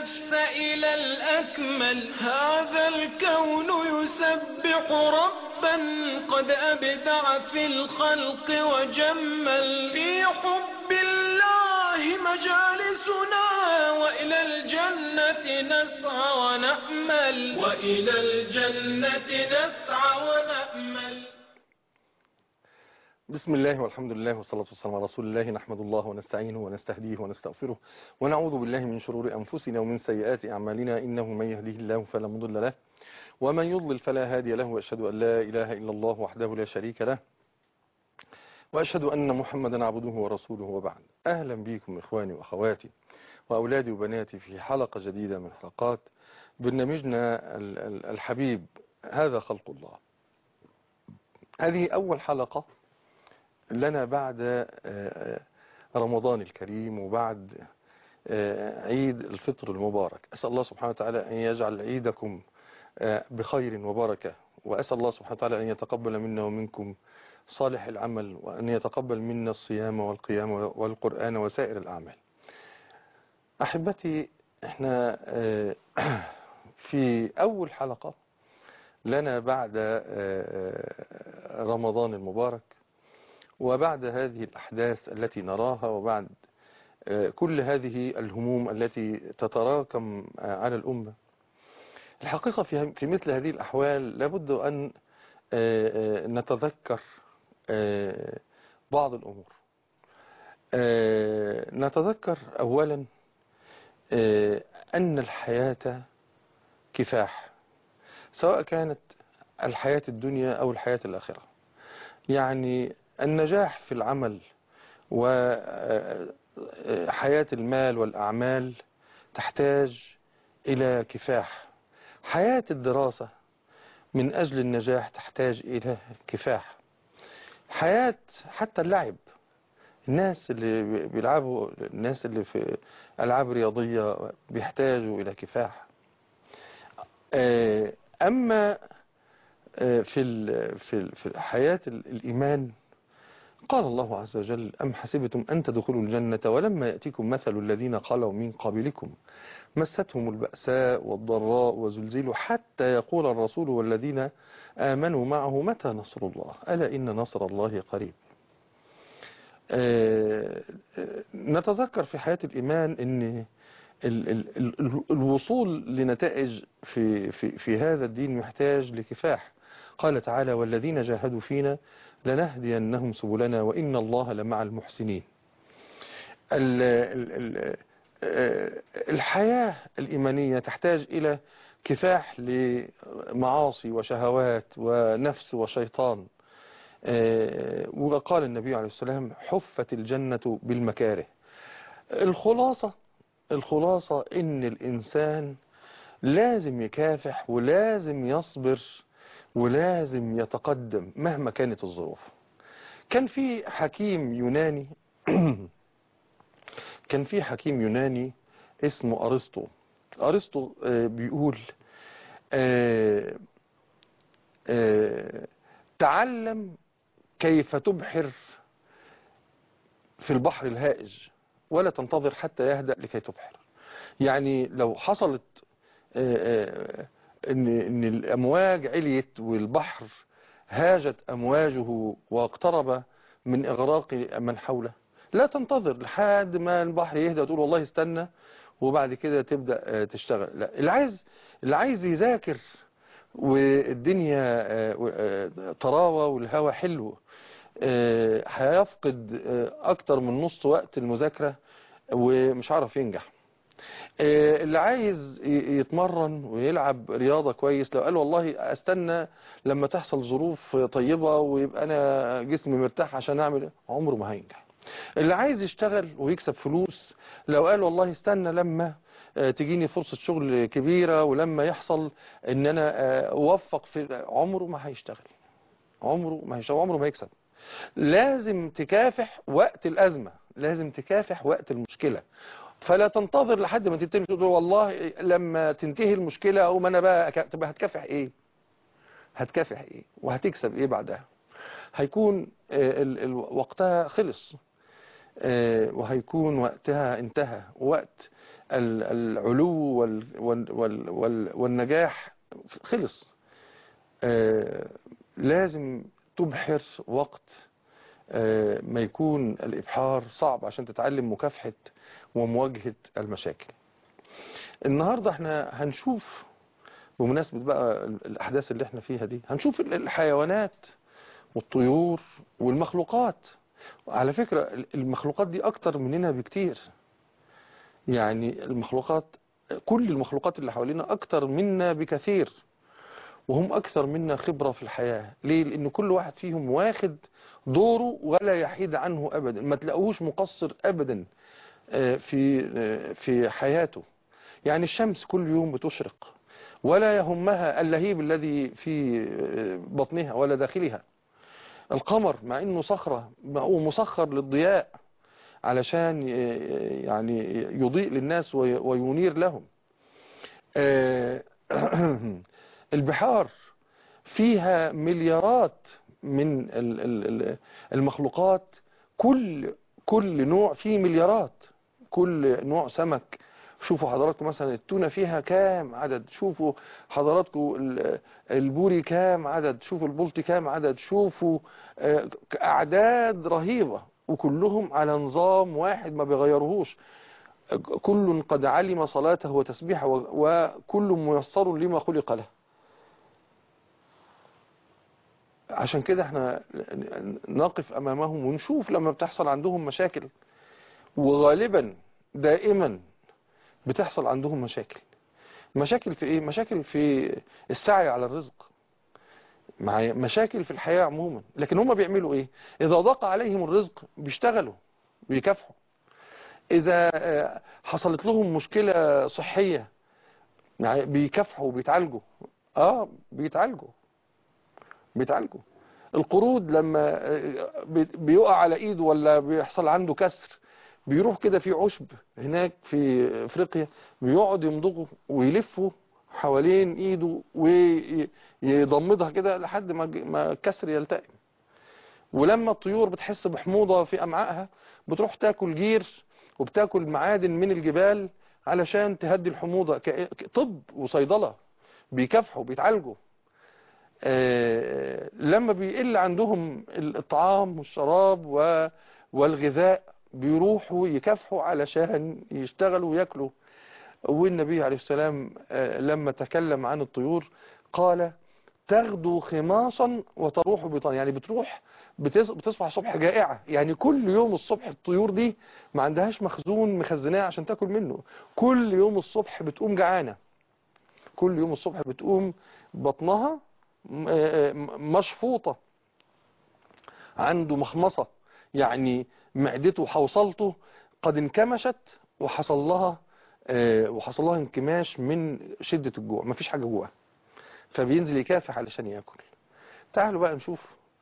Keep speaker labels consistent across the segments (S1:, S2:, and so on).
S1: النفس إلى الأكمل هذا الكون يسبح ربا قد أبدع في الخلق وجمل في حب الله مجالسنا وإلى الجنة نسعى ونأمل وإلى الجنة نسعى ونأمل
S2: بسم الله والحمد لله والصلاة والسلام على رسول الله نحمد الله ونستعينه ونستهديه ونستغفره ونعوذ بالله من شرور أنفسنا ومن سيئات أعمالنا إنه من يهديه الله فلا مضل له ومن يضلل فلا هادي له وأشهد أن لا إله إلا الله وحده لا شريك له وأشهد أن محمدا عبده ورسوله وبعد أهلا بكم إخواني وأخواتي وأولادي وبناتي في حلقة جديدة من حلقات برنامجنا الحبيب هذا خلق الله هذه أول حلقة لنا بعد رمضان الكريم وبعد عيد الفطر المبارك أسأل الله سبحانه وتعالى أن يجعل عيدكم بخير وبركة وأسأل الله سبحانه وتعالى أن يتقبل منا ومنكم صالح العمل وأن يتقبل منا الصيام والقيام والقرآن وسائر الأعمال أحبتي احنا في أول حلقة لنا بعد رمضان المبارك وبعد هذه الأحداث التي نراها وبعد كل هذه الهموم التي تتراكم على الأمة الحقيقة في مثل هذه الأحوال لابد أن نتذكر بعض الأمور نتذكر أولا أن الحياة كفاح سواء كانت الحياة الدنيا أو الحياة الآخرة يعني النجاح في العمل وحياة المال والأعمال تحتاج إلى كفاح حياة الدراسة من أجل النجاح تحتاج إلى كفاح حياة حتى اللعب الناس اللي بيلعبوا الناس اللي في ألعاب رياضية بيحتاجوا إلى كفاح أما في في في حياة الإيمان قال الله عز وجل أم حسبتم أن تدخلوا الجنة ولما يأتيكم مثل الذين خلوا من قبلكم مستهم البأساء والضراء وزلزلوا حتى يقول الرسول والذين آمنوا معه متى نصر الله ألا إن نصر الله قريب نتذكر في حياة الإيمان أن الوصول لنتائج في, في, في هذا الدين محتاج لكفاح قال تعالى والذين جاهدوا فينا لنهدينهم سبلنا وإن الله لمع المحسنين الحياة الإيمانية تحتاج إلى كفاح لمعاصي وشهوات ونفس وشيطان وقال النبي عليه السلام حفت الجنة بالمكاره الخلاصة الخلاصة إن الإنسان لازم يكافح ولازم يصبر ولازم يتقدم مهما كانت الظروف كان في حكيم يوناني كان في حكيم يوناني اسمه أرسطو أرسطو بيقول تعلم كيف تبحر في البحر الهائج ولا تنتظر حتى يهدأ لكي تبحر يعني لو حصلت ان ان الامواج عليت والبحر هاجت امواجه واقترب من اغراق من حوله لا تنتظر لحد ما البحر يهدى وتقول والله استنى وبعد كده تبدا تشتغل لا اللي عايز اللي عايز يذاكر والدنيا طراوه والهواء حلو هيفقد اكتر من نص وقت المذاكره ومش عارف ينجح اللي عايز يتمرن ويلعب رياضة كويس لو قال والله استنى لما تحصل ظروف طيبة ويبقى انا جسمي مرتاح عشان اعمل عمره ما هينجح اللي عايز يشتغل ويكسب فلوس لو قال والله استنى لما تجيني فرصة شغل كبيرة ولما يحصل ان انا اوفق في عمره ما هيشتغل عمره ما هيشتغل عمره ما يكسب لازم تكافح وقت الأزمة لازم تكافح وقت المشكلة فلا تنتظر لحد ما تنتهي تقول والله لما تنتهي المشكلة او ما انا بقى تبقى هتكافح ايه هتكافح ايه وهتكسب ايه بعدها هيكون ال ال وقتها خلص آه، وهيكون وقتها انتهى وقت ال- العلو وال وال وال وال والنجاح خلص آه، لازم تبحر وقت آه، ما يكون الإبحار صعب عشان تتعلم مكافحة ومواجهة المشاكل النهاردة احنا هنشوف بمناسبة بقى الأحداث اللي احنا فيها دي هنشوف الحيوانات والطيور والمخلوقات على فكرة المخلوقات دي أكتر مننا بكتير يعني المخلوقات كل المخلوقات اللي حوالينا أكتر منا بكثير وهم أكثر منا خبرة في الحياة ليه؟ لأن كل واحد فيهم واخد دوره ولا يحيد عنه أبدا ما تلاقوش مقصر أبدا آه، في آه، في حياته يعني الشمس كل يوم بتشرق ولا يهمها اللهيب الذي في آه، بطنها ولا داخلها القمر مع انه صخرة هو مسخر للضياء علشان ي- يعني يضيء للناس وي- وينير لهم آه، البحار فيها مليارات من ال- ال- ال- المخلوقات كل كل نوع فيه مليارات كل نوع سمك شوفوا حضراتكم مثلا التونة فيها كام عدد شوفوا حضراتكم ال- البوري كام عدد شوفوا البلطي كام عدد شوفوا آه، أعداد رهيبة وكلهم على نظام واحد ما بيغيرهوش كل قد علم صلاته وتسبيحه و- وكل ميسر لما خلق له عشان كده احنا نقف امامهم ونشوف لما بتحصل عندهم مشاكل وغالبا دائما بتحصل عندهم مشاكل مشاكل في ايه مشاكل في السعي على الرزق مع مشاكل في الحياة عموما لكن هم بيعملوا ايه اذا ضاق عليهم الرزق بيشتغلوا بيكافحوا اذا آه، حصلت لهم مشكلة صحية يعني بيكافحوا وبيتعالجوا اه بيتعالجوا بيتعالجوا القرود لما آه، بي- بيقع على ايده ولا بيحصل عنده كسر بيروح كده في عشب هناك في افريقيا بيقعد يمضغه ويلفه حوالين ايده ويضمدها كده لحد ما ج- ما الكسر يلتئم ولما الطيور بتحس بحموضة في امعائها بتروح تاكل جير وبتاكل معادن من الجبال علشان تهدي الحموضة ك- ك- طب وصيدلة بيكافحوا بيتعالجوا آه، لما بيقل عندهم الطعام والشراب و- والغذاء بيروحوا يكافحوا علشان يشتغلوا وياكلوا والنبي عليه السلام آه، لما تكلم عن الطيور قال تغدو خماصا وتروح بطان يعني بتروح بتص- بتصبح الصبح جائعة يعني كل يوم الصبح الطيور دي ما عندهاش مخزون مخزناه عشان تاكل منه كل يوم الصبح بتقوم جعانة كل يوم الصبح بتقوم بطنها م- آه، م- مشفوطة عنده مخمصة يعني معدته وحوصلته قد انكمشت وحصل لها آه، وحصل لها انكماش من شدة الجوع مفيش حاجة جواه فبينزل يكافح علشان ياكل تعالوا بقى نشوف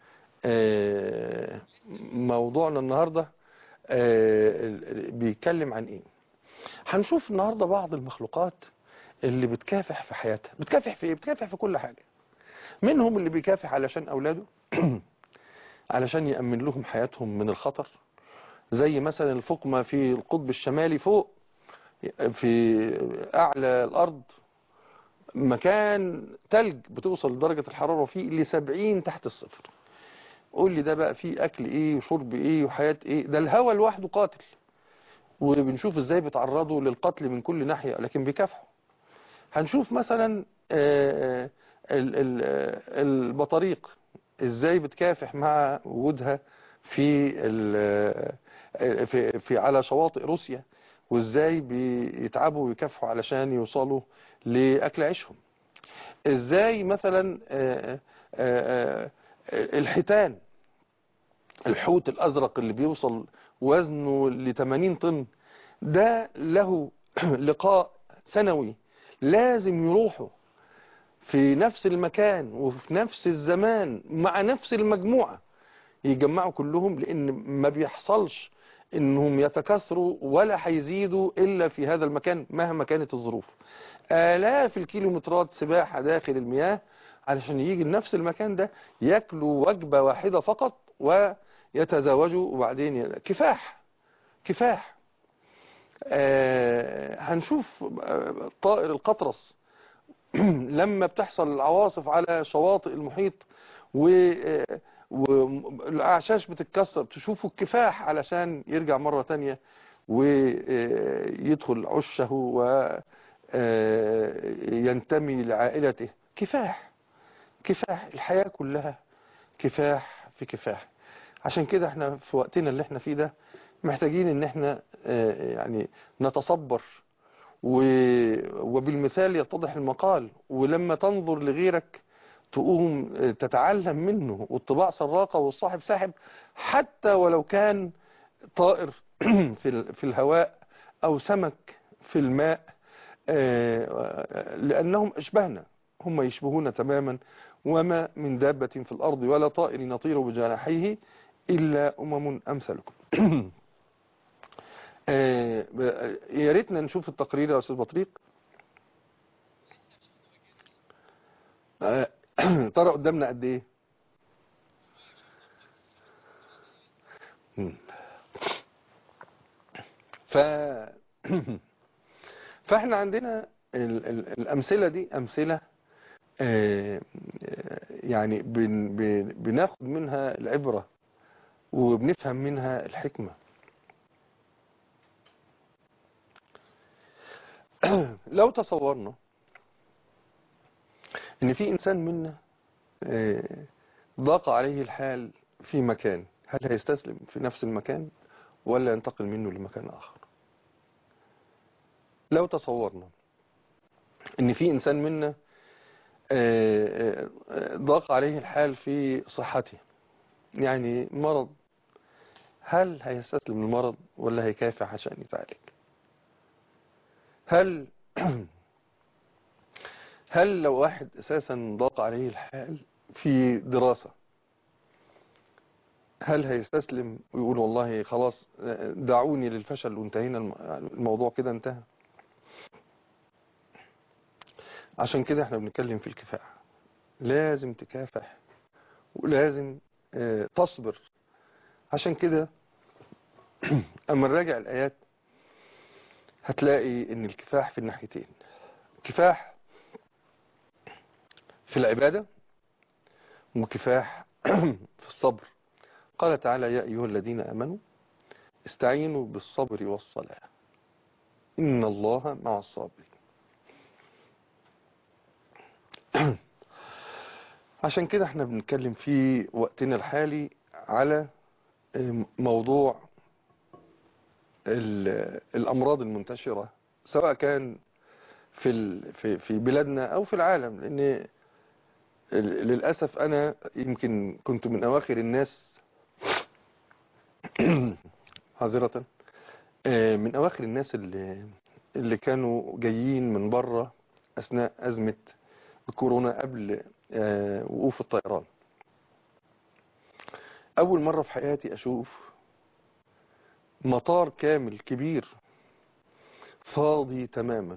S2: آه، موضوعنا النهاردة آه، ال- ال- بيتكلم عن ايه هنشوف النهاردة بعض المخلوقات اللي بتكافح في حياتها بتكافح في ايه بتكافح في كل حاجة منهم اللي بيكافح علشان اولاده علشان يأمن لهم حياتهم من الخطر زي مثلا الفقمة في القطب الشمالي فوق في أعلى الأرض مكان تلج بتوصل درجة الحرارة فيه لسبعين تحت الصفر قول لي ده بقى فيه أكل إيه وشرب إيه وحياة إيه ده الهواء لوحده قاتل وبنشوف إزاي بيتعرضوا للقتل من كل ناحية لكن بيكافحوا هنشوف مثلا آه، ال- ال- آه، البطاريق ازاي بتكافح مع وجودها في ال- آه، في في على شواطئ روسيا وازاي بيتعبوا ويكافحوا علشان يوصلوا لاكل عيشهم ازاي مثلا آه، آه، آه، الحيتان الحوت الازرق اللي بيوصل وزنه ل 80 طن ده له لقاء سنوي لازم يروحوا في نفس المكان وفي نفس الزمان مع نفس المجموعة يجمعوا كلهم لان ما بيحصلش انهم يتكاثروا ولا هيزيدوا الا في هذا المكان مهما كانت الظروف آلاف الكيلومترات سباحة داخل المياه علشان يجي لنفس المكان ده ياكلوا وجبة واحدة فقط ويتزوجوا وبعدين ي- كفاح كفاح آه، هنشوف آه، طائر القطرس لما بتحصل العواصف على شواطئ المحيط و آه، والاعشاش بتتكسر تشوفوا الكفاح علشان يرجع مرة تانية ويدخل عشه وينتمي لعائلته كفاح كفاح الحياة كلها كفاح في كفاح عشان كده احنا في وقتنا اللي احنا فيه ده محتاجين ان احنا آه، يعني نتصبر و- وبالمثال يتضح المقال ولما تنظر لغيرك تقوم آه، تتعلم منه والطباع سراقة والصاحب ساحب حتى ولو كان طائر في ال- في الهواء أو سمك في الماء آه، لأنهم أشبهنا هم يشبهون تماما وما من دابة في الأرض ولا طائر يطير بجناحيه إلا أمم أمثلكم آه، ب- يا ريتنا نشوف التقرير يا أستاذ بطريق آه، ترى قدامنا قد إيه مم. ف فاحنا عندنا ال... ال... الأمثلة دي أمثلة آه، آه، يعني بن... بن... بناخد منها العبرة وبنفهم منها الحكمة لو تصورنا ان في انسان منا آه، ضاق عليه الحال في مكان هل هيستسلم في نفس المكان ولا ينتقل منه لمكان اخر لو تصورنا ان في انسان منا آه، آه، ضاق عليه الحال في صحته يعني مرض هل هيستسلم للمرض ولا هيكافح عشان يتعالج هل هل لو واحد اساسا ضاق عليه الحال في دراسة هل هيستسلم ويقول والله خلاص دعوني للفشل وانتهينا الم- الموضوع كده انتهى عشان كده احنا بنتكلم في الكفاح لازم تكافح ولازم آه، تصبر عشان كده اما نراجع الايات هتلاقي ان الكفاح في الناحيتين كفاح في العبادة وكفاح في الصبر قال تعالى يا أيها الذين آمنوا استعينوا بالصبر والصلاة إن الله مع الصابرين عشان كده احنا بنتكلم في وقتنا الحالي على موضوع ال- الأمراض المنتشرة سواء كان في ال- في في بلادنا أو في العالم لأن ال- للأسف أنا يمكن كنت من أواخر الناس عذرة آه، من أواخر الناس اللي اللي كانوا جايين من بره أثناء أزمة الكورونا قبل آه، وقوف الطيران أول مرة في حياتي أشوف مطار كامل كبير فاضي تماما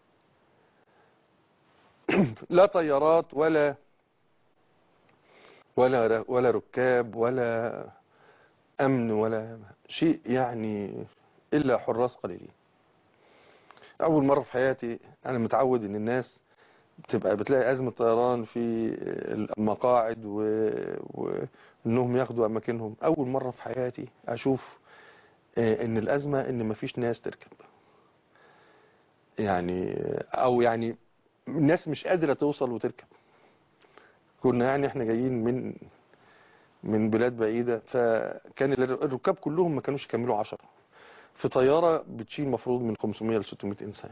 S2: لا طيارات ولا ولا ولا ركاب ولا أمن ولا شيء يعني إلا حراس قليلين أول مرة في حياتي أنا متعود إن الناس بتبقى بتلاقي أزمة طيران في المقاعد و... وإنهم ياخدوا أماكنهم أول مرة في حياتي أشوف آه، إن الأزمة إن مفيش ناس تركب يعني أو يعني الناس مش قادرة توصل وتركب كنا يعني احنا جايين من من بلاد بعيدة فكان الركاب كلهم ما كانوش يكملوا عشرة في طيارة بتشيل مفروض من 500 ل 600 إنسان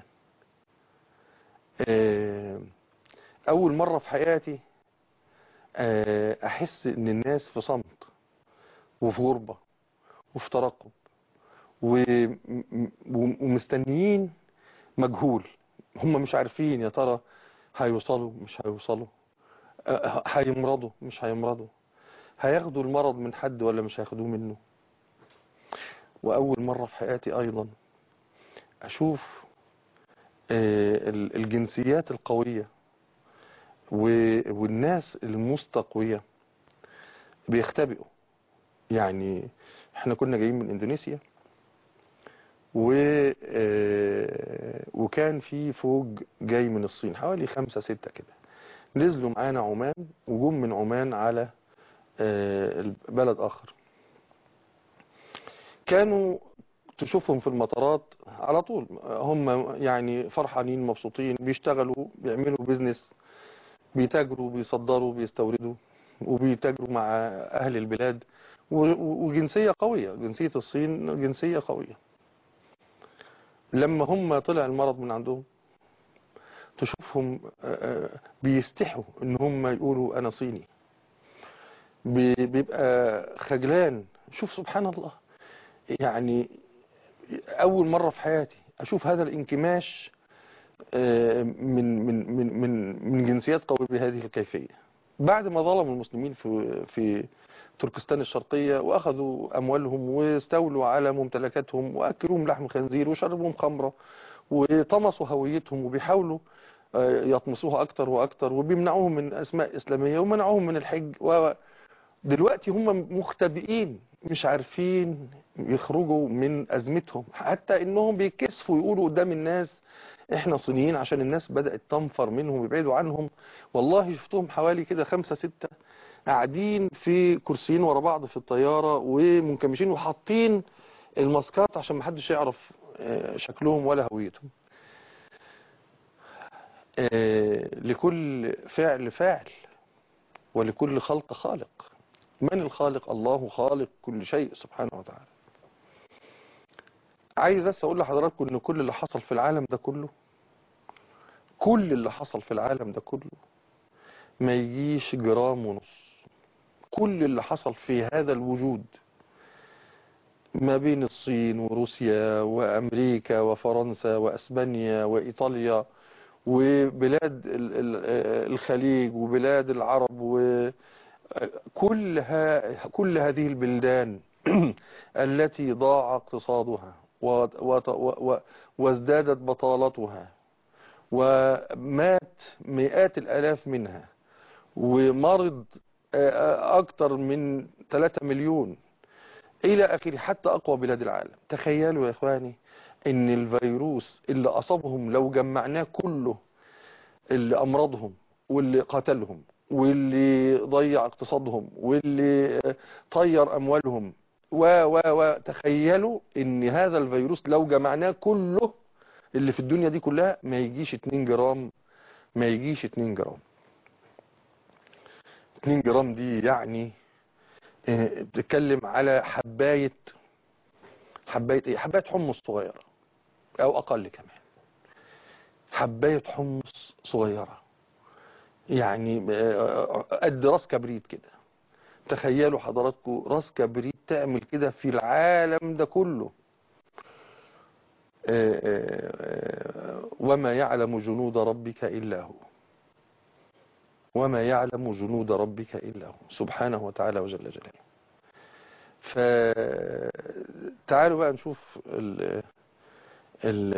S2: آه، أول مرة في حياتي آه، أحس إن الناس في صمت وفي غربة وفي ترقب و- م- م- ومستنيين مجهول هم مش عارفين يا ترى هيوصلوا مش هيوصلوا آه، هيمرضوا مش هيمرضوا هياخدوا المرض من حد ولا مش هياخدوه منه وأول مرة في حياتي أيضا أشوف آه، ال- الجنسيات القوية و- والناس المستقوية بيختبئوا يعني احنا كنا جايين من اندونيسيا و آه، وكان في فوج جاي من الصين حوالي خمسة ستة كده نزلوا معانا عمان وجم من عمان على آه، بلد آخر كانوا تشوفهم في المطارات على طول هم يعني فرحانين مبسوطين بيشتغلوا بيعملوا بيزنس بيتاجروا بيصدروا بيستوردوا وبيتاجروا مع أهل البلاد و- وجنسية قوية جنسية الصين جنسية قوية لما هم طلع المرض من عندهم تشوفهم آه، آه، بيستحوا ان هم يقولوا انا صيني بي- بيبقى خجلان شوف سبحان الله يعني اول مرة في حياتي اشوف هذا الانكماش آه، من من من من من جنسيات قوية بهذه الكيفية بعد ما ظلموا المسلمين في في تركستان الشرقية واخذوا اموالهم واستولوا على ممتلكاتهم واكلوهم لحم خنزير وشربوهم خمرة وطمسوا هويتهم وبيحاولوا آه، يطمسوها اكتر واكتر وبيمنعوهم من اسماء اسلامية ومنعوهم من الحج ودلوقتي هم مختبئين مش عارفين يخرجوا من ازمتهم حتى انهم بيكسفوا يقولوا قدام الناس احنا صينيين عشان الناس بدأت تنفر منهم ويبعدوا عنهم والله شفتهم حوالي كده خمسة ستة قاعدين في كرسيين ورا بعض في الطيارة ومنكمشين وحاطين الماسكات عشان محدش يعرف آه، شكلهم ولا هويتهم آه، لكل فعل فاعل ولكل خلق خالق من الخالق الله خالق كل شيء سبحانه وتعالى عايز بس اقول لحضراتكم ان كل اللي حصل في العالم ده كله كل اللي حصل في العالم ده كله ما يجيش جرام ونص كل اللي حصل في هذا الوجود ما بين الصين وروسيا وامريكا وفرنسا واسبانيا وايطاليا وبلاد ال- ال- الخليج وبلاد العرب وكل ها كل هذه البلدان التي ضاع اقتصادها و- وت- و- و- وازدادت بطالتها ومات مئات الآلاف منها ومرض آه، أكثر من 3 مليون إلى آخره حتى أقوى بلاد العالم تخيلوا يا إخواني إن الفيروس اللي أصابهم لو جمعناه كله اللي أمرضهم واللي قتلهم واللي ضيع اقتصادهم واللي آه، طير أموالهم و و و تخيلوا إن هذا الفيروس لو جمعناه كله اللي في الدنيا دي كلها ما يجيش 2 جرام ما يجيش 2 جرام 2 جرام دي يعني آه، بتتكلم على حباية حباية ايه حباية حمص صغيرة او اقل كمان حباية حمص صغيرة يعني آه، قد راس كبريت كده تخيلوا حضراتكم راس كبريت تعمل كده في العالم ده كله آه، آه، آه، وما يعلم جنود ربك إلا هو وما يعلم جنود ربك إلا هو سبحانه وتعالى وجل جلاله فتعالوا بقى نشوف ال ال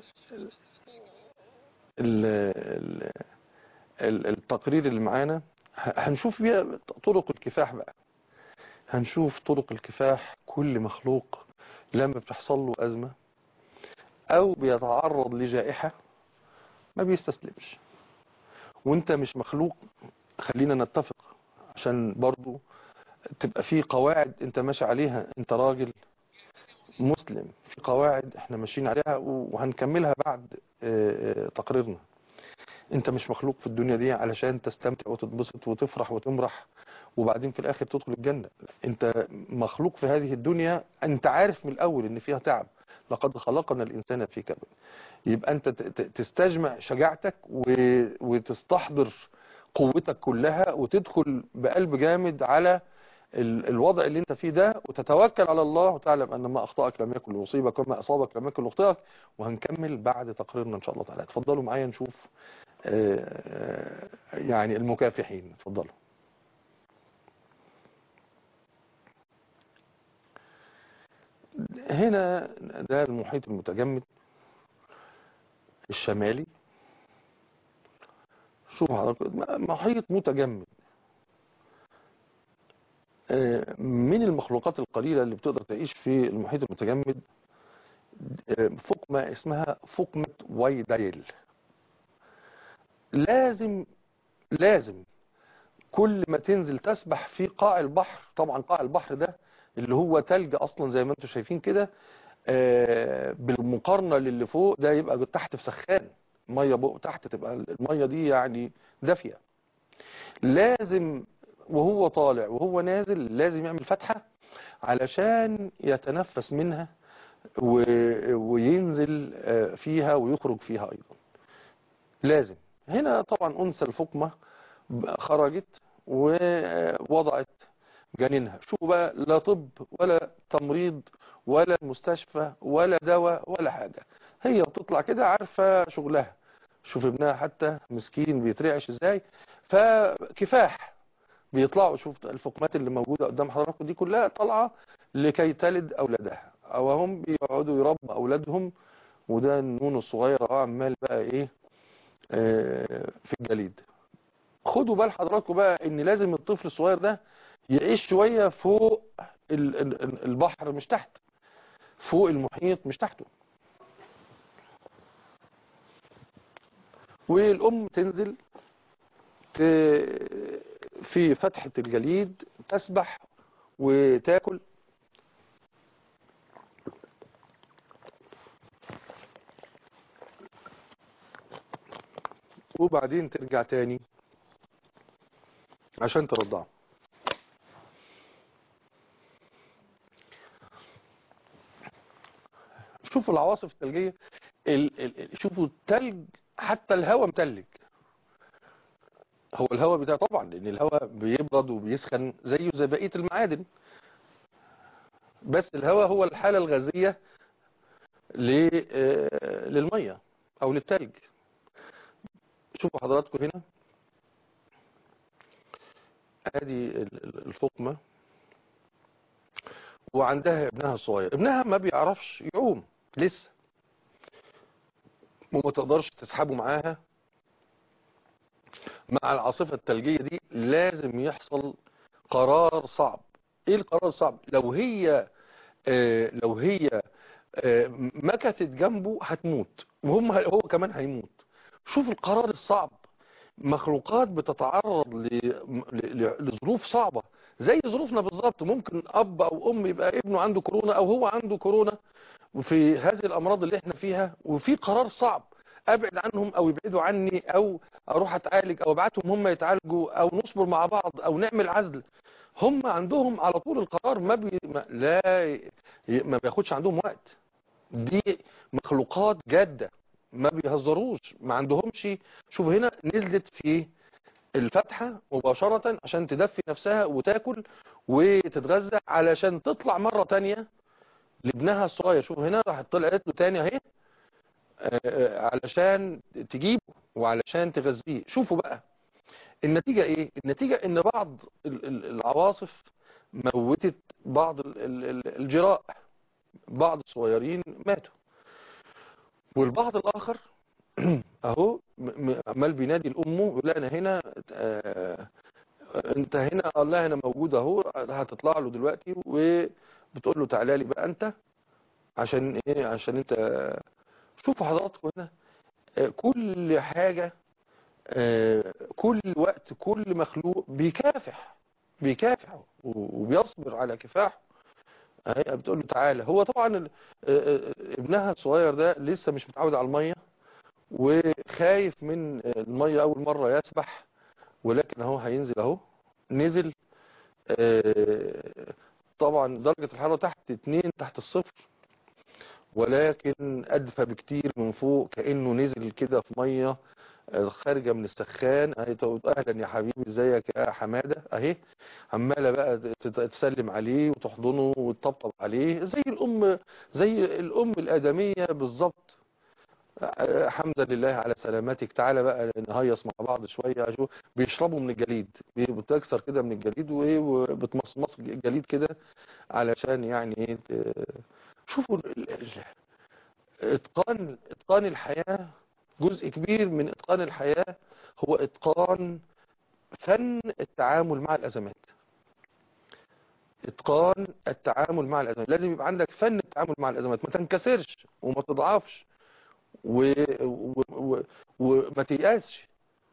S2: ال ال ال- التقرير اللي معانا ه- هنشوف بيها طرق الكفاح بقى هنشوف طرق الكفاح كل مخلوق لما بتحصل له أزمة أو بيتعرض لجائحة ما بيستسلمش وانت مش مخلوق خلينا نتفق عشان برضو تبقى في قواعد انت ماشي عليها انت راجل مسلم في قواعد احنا ماشيين عليها وهنكملها بعد آه، آه، تقريرنا انت مش مخلوق في الدنيا دي علشان تستمتع وتتبسط وتفرح وتمرح وبعدين في الاخر تدخل الجنة انت مخلوق في هذه الدنيا انت عارف من الاول ان فيها تعب لقد خلقنا الانسان في كبد يبقى انت ت- ت- تستجمع شجاعتك و- وتستحضر قوتك كلها وتدخل بقلب جامد على ال- الوضع اللي انت فيه ده وتتوكل على الله وتعلم ان ما اخطأك لم يكن ليصيبك وما اصابك لم يكن ليخطئك وهنكمل بعد تقريرنا ان شاء الله تعالى اتفضلوا معايا نشوف آه، آه، يعني المكافحين اتفضلوا هنا ده المحيط المتجمد الشمالي شوف حضرتك محيط متجمد آه، من المخلوقات القليلة اللي بتقدر تعيش في المحيط المتجمد فقمة اسمها فقمة وايدايل لازم لازم كل ما تنزل تسبح في قاع البحر طبعا قاع البحر ده اللي هو تلج اصلا زي ما انتم شايفين كده آه، بالمقارنة للي فوق ده يبقى تحت في سخان مية بقى تحت تبقى المية دي يعني دافية لازم وهو طالع وهو نازل لازم يعمل فتحة علشان يتنفس منها و- وينزل آه، فيها ويخرج فيها أيضا لازم هنا طبعا أنثى الفقمة خرجت ووضعت جنينها شوفوا بقى لا طب ولا تمريض ولا مستشفى ولا دواء ولا حاجة هي بتطلع كده عارفة شغلها شوف ابنها حتى مسكين بيترعش ازاي فكفاح بيطلعوا شوف الفقمات اللي موجودة قدام حضراتكم دي كلها طالعة لكي تلد أولادها أو هم بيقعدوا يربوا أولادهم وده النون الصغير اهو عمال بقى إيه آه، في الجليد خدوا بال حضراتكم بقى إن لازم الطفل الصغير ده يعيش شوية فوق ال- ال- ال- البحر مش تحت فوق المحيط مش تحته والأم تنزل ت- في فتحة الجليد تسبح وتاكل وبعدين ترجع تاني عشان ترضعه شوفوا العواصف الثلجية ال... ال... شوفوا التلج حتى الهواء متلج هو الهواء بتاع طبعا لان الهواء بيبرد وبيسخن زيه زي بقية المعادن بس الهواء هو الحالة الغازية ل... آه، للمية او للتلج شوفوا حضراتكم هنا ادي ال- ال- الفقمة وعندها ابنها الصغير ابنها ما بيعرفش يعوم لسه وما تقدرش تسحبه معاها مع العاصفة الثلجية دي لازم يحصل قرار صعب ايه القرار الصعب لو هي آه لو هي آه مكثت جنبه هتموت وهم هو كمان هيموت شوف القرار الصعب مخلوقات بتتعرض ل- ل- لظروف صعبة زي ظروفنا بالظبط ممكن اب او ام يبقى ابنه عنده كورونا او هو عنده كورونا وفي هذه الامراض اللي احنا فيها وفي قرار صعب ابعد عنهم او يبعدوا عني او اروح اتعالج او ابعتهم هم يتعالجوا او نصبر مع بعض او نعمل عزل هم عندهم على طول القرار ما, بي ما لا ي- ما بياخدش عندهم وقت دي مخلوقات جادة ما بيهزروش ما عندهمش شوف هنا نزلت في الفتحة مباشرة عشان تدفي نفسها وتاكل وتتغذى علشان تطلع مرة تانية لابنها الصغير شوف هنا راحت طلعت له تاني اهي آه، آه، علشان تجيبه وعلشان تغذيه شوفوا بقى النتيجة ايه النتيجة ان بعض ال- ال- العواصف موتت بعض ال- ال- ال- الجراء بعض الصغيرين ماتوا والبعض الاخر اهو م- م- عمال بينادي لامه يقول لها انا هنا آه، انت هنا قال لها انا موجود اهو هتطلع له دلوقتي وبتقول له تعالى لي بقى انت عشان ايه عشان انت شوفوا حضراتكم هنا آه، كل حاجة آه، كل وقت كل مخلوق بيكافح بيكافح و- وبيصبر على كفاحه اهي بتقول له تعالى هو طبعا ال- آه، آه، ابنها الصغير ده لسه مش متعود على المية وخايف من آه، المية أول مرة يسبح ولكن اهو هينزل اهو نزل آه، طبعا درجة الحرارة تحت اتنين تحت الصفر ولكن أدفى بكتير من فوق كأنه نزل كده في مية آه، خارجة من السخان اهي تقول أهلا يا حبيبي ازيك يا حمادة اهي عمالة بقى تت- تسلم عليه وتحضنه وتطبطب عليه زي الأم زي الأم الآدمية بالظبط آه، حمدا لله على سلامتك تعالى بقى نهيص مع بعض شوية شوف بيشربوا من الجليد بي- بتكسر كده من الجليد وايه وبتمصمص الجليد كده علشان يعني ايه ت- شوفوا ال- ال- اتقان اتقان الحياة جزء كبير من اتقان الحياة هو اتقان فن التعامل مع الازمات اتقان التعامل مع الازمات لازم يبقى عندك فن التعامل مع الازمات ما تنكسرش وما تضعفش و... و... و... وما تيأسش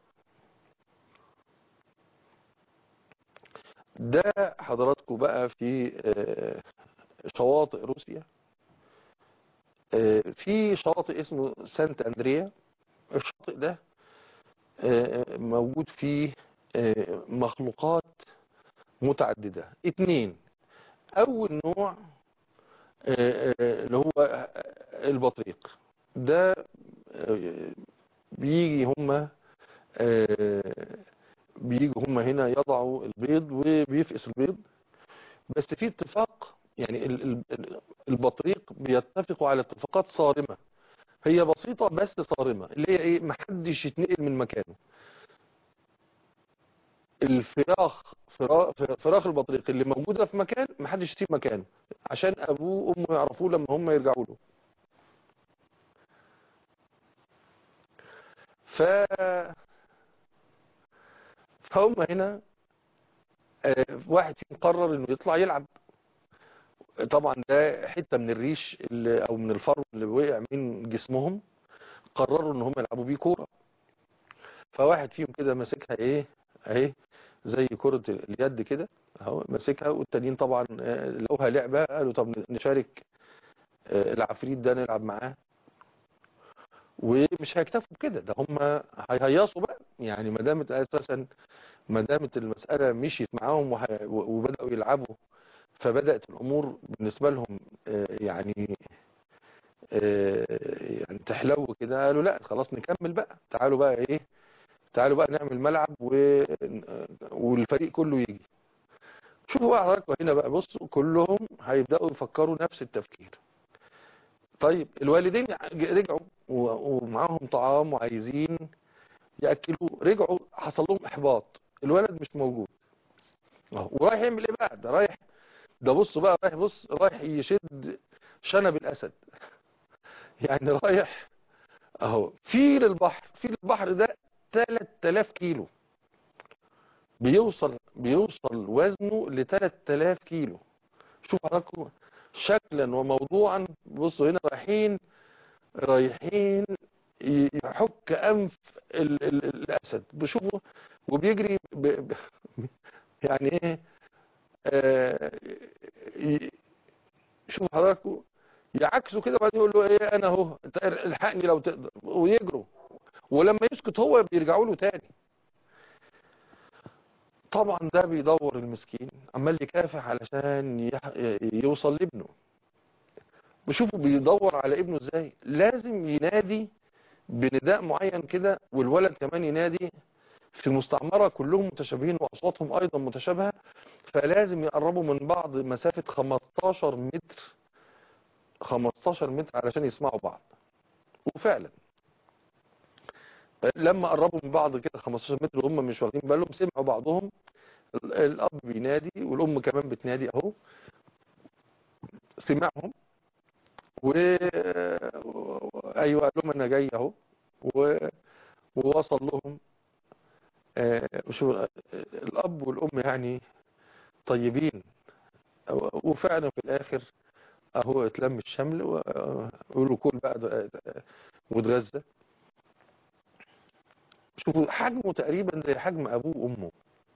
S2: ده حضراتكم بقى في آه، شواطئ روسيا آه، في شاطئ اسمه سانت اندريا الشاطئ ده آه، موجود فيه آه، مخلوقات متعددة اتنين اول نوع آه، آه، اللي هو البطريق ده آه، بيجي هما آه، بيجوا هما هنا يضعوا البيض وبيفقس البيض بس في اتفاق يعني ال- ال- ال- البطريق بيتفقوا على اتفاقات صارمة هي بسيطة بس صارمة اللي هي ايه محدش يتنقل من مكانه الفراخ فرا- فراخ البطريق اللي موجودة في مكان محدش يسيب مكانه عشان ابوه وامه يعرفوه لما هم يرجعوا له ف فهم هنا آه، واحد فيهم قرر انه يطلع يلعب طبعا ده حتة من الريش اللي او من الفرو اللي وقع من جسمهم قرروا ان هم يلعبوا بيه كورة فواحد فيهم كده ماسكها ايه اهي زي كرة اليد كده اهو ماسكها والتانيين طبعا آه، لقوها لعبة قالوا طب نشارك آه، العفريت ده نلعب معاه ومش هيكتفوا بكده ده هم هيهيصوا بقى يعني ما دامت اساسا ما دامت المسألة مشيت معاهم وه- وبدأوا يلعبوا فبدأت الأمور بالنسبة لهم آه، يعني آه، يعني تحلو كده قالوا لا خلاص نكمل بقى تعالوا بقى ايه تعالوا بقى نعمل ملعب و... والفريق كله يجي شوفوا بقى حضراتكم هنا بقى بصوا كلهم هيبدأوا يفكروا نفس التفكير طيب الوالدين رجعوا و- ومعاهم طعام وعايزين يأكلوه رجعوا حصل لهم إحباط الولد مش موجود أهو. ورايح يعمل ايه بقى ده رايح ده بص بقى رايح بص رايح يشد شنب الأسد يعني رايح اهو فيل البحر فيل البحر ده 3000 كيلو بيوصل بيوصل وزنه ل 3000 كيلو شوف حضراتكم شكلا وموضوعا بصوا هنا رايحين رايحين ي- يحك انف ال ال الاسد بشوفوا وبيجري ب ب يعني ايه آه ي- شوف حضراتكم يعكسوا كده وبعدين يقول له ايه انا اهو انت الحقني لو تقدر ويجروا ولما يسكت هو بيرجعوا له تاني طبعا ده بيدور المسكين عمال يكافح علشان يح- يوصل لابنه بشوفوا بيدور على ابنه ازاي لازم ينادي بنداء معين كده والولد كمان ينادي في مستعمرة كلهم متشابهين وأصواتهم أيضا متشابهة فلازم يقربوا من بعض مسافة 15 متر 15 متر علشان يسمعوا بعض وفعلا لما قربوا من بعض كده 15 متر وهم مش واخدين بالهم سمعوا بعضهم ال- الأب بينادي والأم كمان بتنادي أهو سمعهم و أيوة قال لهم أنا جاي أهو و... ووصل لهم آه، شو الأب والأم يعني طيبين وفعلا في الآخر أهو اتلم الشمل وقولوا كل بقى د- واتغذى شوفوا حجمه تقريبا زي حجم أبوه وأمه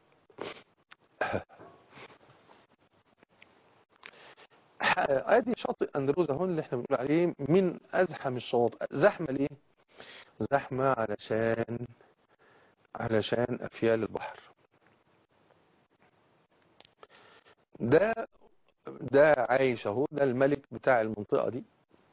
S2: ح- ادي شاطئ اندروزا هون اللي احنا بنقول عليه من ازحم الشواطئ زحمه ليه زحمه علشان علشان افيال البحر ده ده عايش اهو ده الملك بتاع المنطقه دي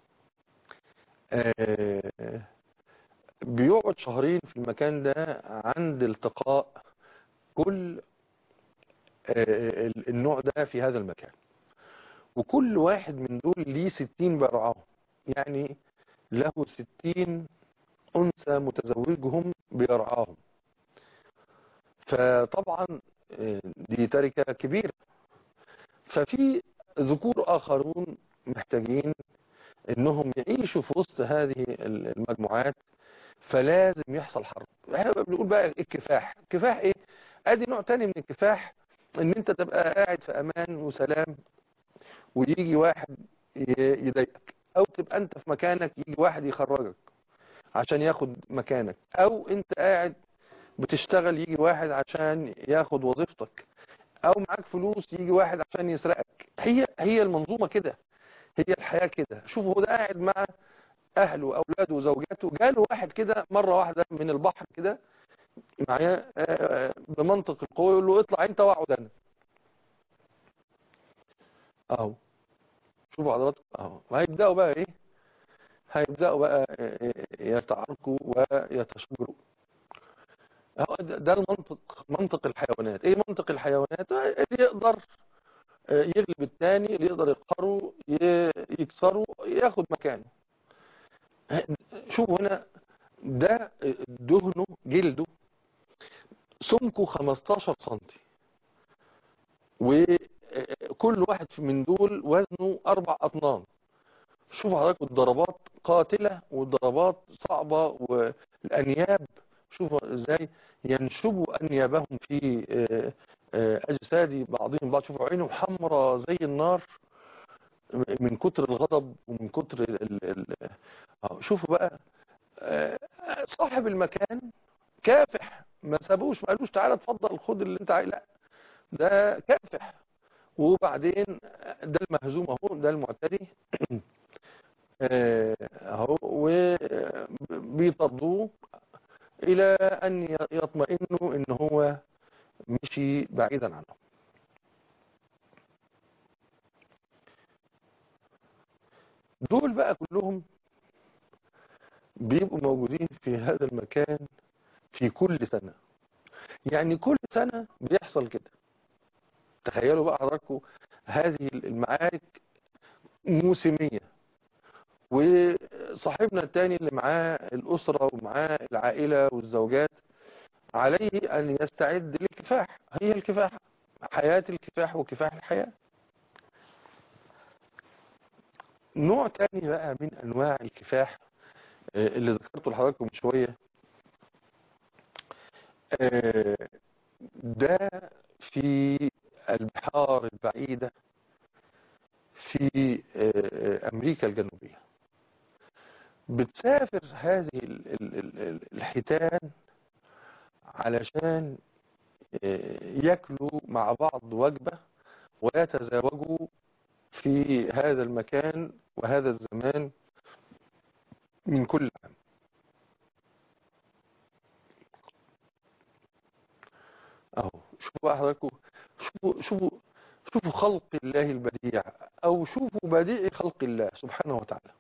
S2: آه، بيقعد شهرين في المكان ده عند التقاء كل آه، ال- النوع ده في هذا المكان وكل واحد من دول ليه 60 برعاه يعني له 60 أنثى متزوجهم بيرعاهم فطبعا آه، دي تركة كبيرة ففي ذكور آخرون محتاجين انهم يعيشوا في وسط هذه المجموعات فلازم يحصل حرب احنا بنقول بقى الكفاح كفاح ايه ادي نوع تاني من الكفاح ان انت تبقى قاعد في امان وسلام ويجي واحد ي- يضايقك او تبقى انت في مكانك يجي واحد يخرجك عشان ياخد مكانك او انت قاعد بتشتغل يجي واحد عشان ياخد وظيفتك او معاك فلوس يجي واحد عشان يسرقك هي هي المنظومة كده هي الحياة كده شوفوا هو ده قاعد مع اهله واولاده وزوجاته جاله واحد كده مرة واحدة من البحر كده معايا آه، بمنطق القوة يقول له اطلع انت واقعد انا اهو شوفوا حضراتكم اهو وهيبداوا بقى ايه هيبداوا بقى آه، يتعاركوا ويتشاجروا اهو ده ده المنطق منطق الحيوانات ايه منطق الحيوانات آه، اللي يقدر آه، يغلب الثاني اللي يقدر يقهره ي- يكسره ياخد مكانه شوفوا هنا ده دهنه جلده سمكه 15 سنتي وكل واحد من دول وزنه أربع أطنان شوفوا حضراتكم الضربات قاتلة والضربات صعبة والأنياب شوفوا ازاي ينشبوا أنيابهم في آه، آه، أجساد بعضهم بعض شوفوا عينه حمراء زي النار من كتر الغضب ومن كتر ال ال ال آه، شوفوا بقى آه، صاحب المكان كافح ما سابوش ما قالوش تعالى اتفضل خد اللي انت عايز لا ده كافح وبعدين ده المهزوم اهو ده المعتدي آه، اهو وبيطردوه الى ان يطمئنوا ان هو مشي بعيدا عنهم دول بقى كلهم بيبقوا موجودين في هذا المكان في كل سنة يعني كل سنة بيحصل كده تخيلوا بقى حضراتكم هذه المعارك موسمية وصاحبنا التاني اللي معاه الأسرة ومعاه العائلة والزوجات عليه أن يستعد للكفاح هي الكفاح حياة الكفاح وكفاح الحياة نوع تاني بقى من أنواع الكفاح آه، اللي ذكرته لحضراتكم من شوية آه، ده في البحار البعيدة في آه، أمريكا الجنوبية بتسافر هذه ال- ال- ال- الحيتان علشان آه، ياكلوا مع بعض وجبة ويتزاوجوا في هذا المكان وهذا الزمان من كل عام اهو شوفوا بقى حضراتكم شوفوا شوفوا شوفوا خلق الله البديع او شوفوا بديع خلق الله سبحانه وتعالى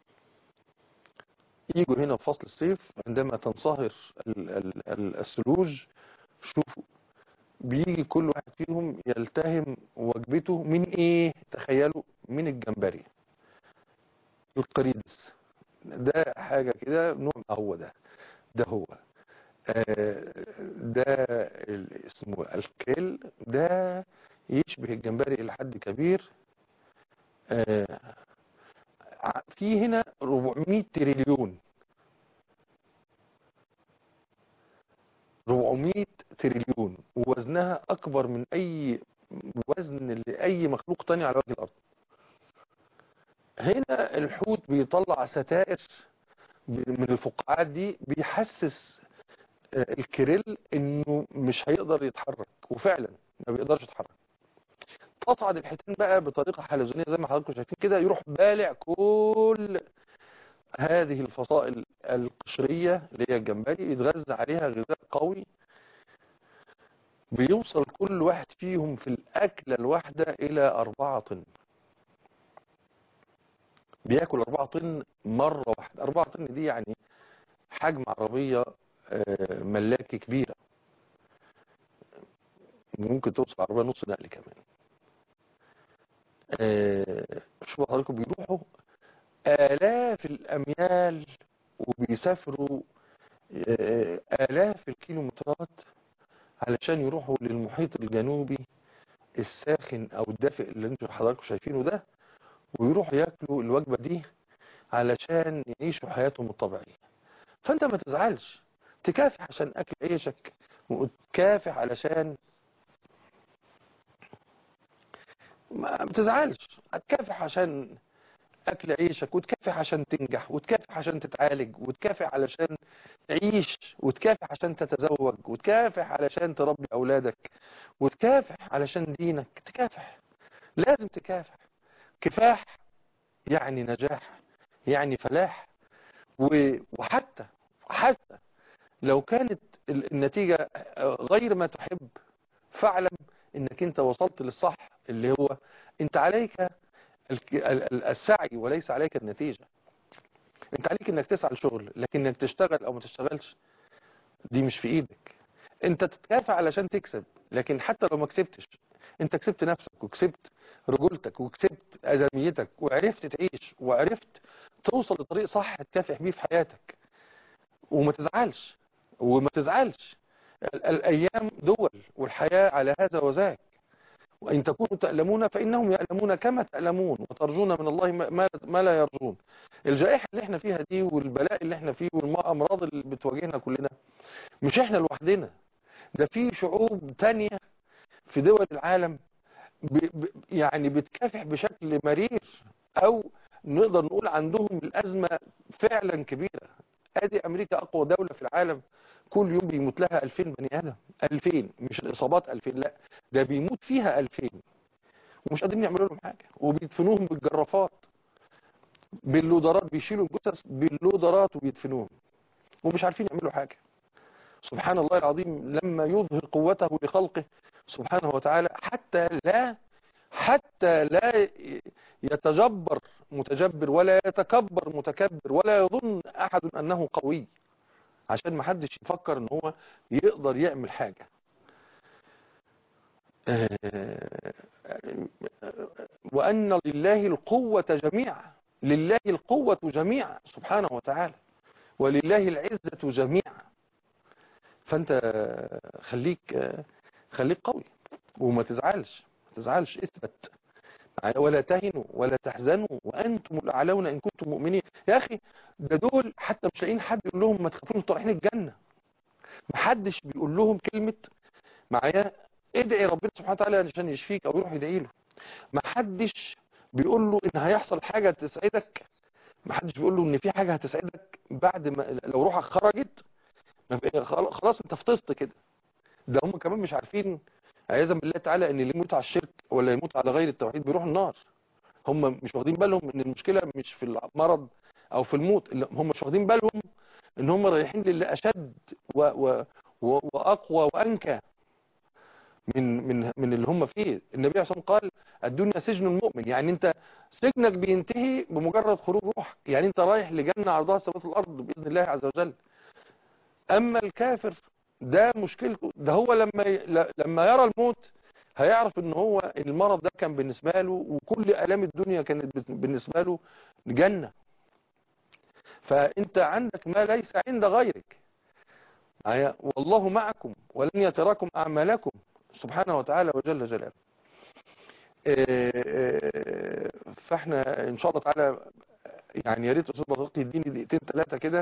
S2: يجوا هنا في فصل الصيف عندما تنصهر ال- ال- ال- الثلوج شوفوا بيجي كل واحد فيهم يلتهم وجبته من ايه تخيلوا من الجمبري القريدس ده حاجة كده نوع هو ده ده هو آه، ده ال- اسمه الكيل ده يشبه الجمبري إلى حد كبير آه، ع- في هنا 400 تريليون 400 تريليون ووزنها أكبر من أي وزن لأي مخلوق تاني على وجه الأرض هنا الحوت بيطلع ستائر من الفقاعات دي بيحسس آه، الكريل انه مش هيقدر يتحرك وفعلا ما بيقدرش يتحرك تصعد الحيتان بقى بطريقة حلزونية زي ما حضراتكم شايفين كده يروح بالع كل هذه الفصائل القشرية اللي هي الجمبري يتغذى عليها غذاء قوي بيوصل كل واحد فيهم في الأكلة الواحدة إلى أربعة طن بياكل أربعة طن مرة واحدة أربعة طن دي يعني حجم عربية آه، ملاكي كبيرة ممكن توصل عربية نص نقل كمان آه، شوفوا حضراتكم بيروحوا آلاف الأميال وبيسافروا آه، آلاف الكيلومترات علشان يروحوا للمحيط الجنوبي الساخن أو الدافئ اللي انتوا حضراتكم شايفينه ده ويروحوا ياكلوا الوجبة دي علشان يعيشوا حياتهم الطبيعية فانت ما تزعلش تكافح عشان اكل عيشك وتكافح علشان ما بتزعلش هتكافح عشان اكل عيشك وتكافح عشان تنجح وتكافح عشان تتعالج وتكافح علشان تعيش وتكافح عشان تتزوج وتكافح علشان تربي اولادك وتكافح علشان دينك تكافح لازم تكافح كفاح يعني نجاح يعني فلاح و- وحتى حتى لو كانت ال- النتيجة غير ما تحب فاعلم انك انت وصلت للصح اللي هو انت عليك الك- ال- ال- السعي وليس عليك النتيجة انت عليك انك تسعى لشغل لكن انك تشتغل او ما تشتغلش دي مش في ايدك انت تتكافئ علشان تكسب لكن حتى لو ما كسبتش انت كسبت نفسك وكسبت رجولتك وكسبت ادميتك وعرفت تعيش وعرفت توصل لطريق صح تكافح بيه في حياتك وما تزعلش وما تزعلش ال- الايام دول والحياة على هذا وذاك وإن تكونوا تألمون فإنهم يألمون كما تألمون وترجون من الله ما- ما ما لا يرجون الجائحة اللي احنا فيها دي والبلاء اللي احنا فيه والأمراض اللي بتواجهنا كلنا مش احنا لوحدنا ده في شعوب تانية في دول العالم ب ب يعني بتكافح بشكل مرير أو نقدر نقول عندهم الأزمة فعلا كبيرة ادي أمريكا أقوى دولة في العالم كل يوم بيموت لها 2000 بني آدم 2000 مش الإصابات 2000 لا ده بيموت فيها 2000 ومش قادرين يعملوا لهم حاجة وبيدفنوهم بالجرافات باللودرات بيشيلوا الجثث باللودرات وبيدفنوهم ومش عارفين يعملوا حاجة سبحان الله العظيم لما يظهر قوته لخلقه سبحانه وتعالى حتى لا حتى لا يتجبر متجبر ولا يتكبر متكبر ولا يظن أحد أنه قوي عشان ما حدش يفكر ان هو يقدر يعمل حاجة وأن لله القوة جميعا لله القوة جميعا سبحانه وتعالى ولله العزة جميعا فأنت خليك خليك قوي وما تزعلش ما تزعلش اثبت ولا تهنوا ولا تحزنوا وأنتم الأعلون إن كنتم مؤمنين يا أخي ده دول حتى مش لاقيين حد يقول لهم ما تخافوش انتوا رايحين الجنة ما حدش بيقول لهم كلمة معايا ادعي ربنا سبحانه وتعالى عشان يشفيك او يروح يدعي له ما حدش بيقول له ان هيحصل حاجة تسعدك ما حدش بيقول له ان في حاجة هتسعدك بعد ما لو روحك خرجت خلاص انت فطست كده ده هم كمان مش عارفين عياذا بالله تعالى ان اللي يموت على الشرك ولا يموت على غير التوحيد بيروح النار هم مش واخدين بالهم ان المشكلة مش في المرض او في الموت هم مش واخدين بالهم ان هم رايحين للي اشد و و و واقوى وانكى من من من اللي هم فيه النبي عليه الصلاه قال الدنيا سجن المؤمن يعني انت سجنك بينتهي بمجرد خروج روحك يعني انت رايح لجنه عرضها السماوات والارض باذن الله عز وجل اما الكافر ده مشكلته ده هو لما ي... لما يرى الموت هيعرف ان هو المرض ده كان بالنسبه له وكل الام الدنيا كانت بالنسبه له جنه فانت عندك ما ليس عند غيرك والله معكم ولن يتراكم اعمالكم سبحانه وتعالى وجل جلاله فاحنا ان شاء الله تعالى يعني يا ريت استاذ بطاقتي يديني دقيقتين ثلاثه كده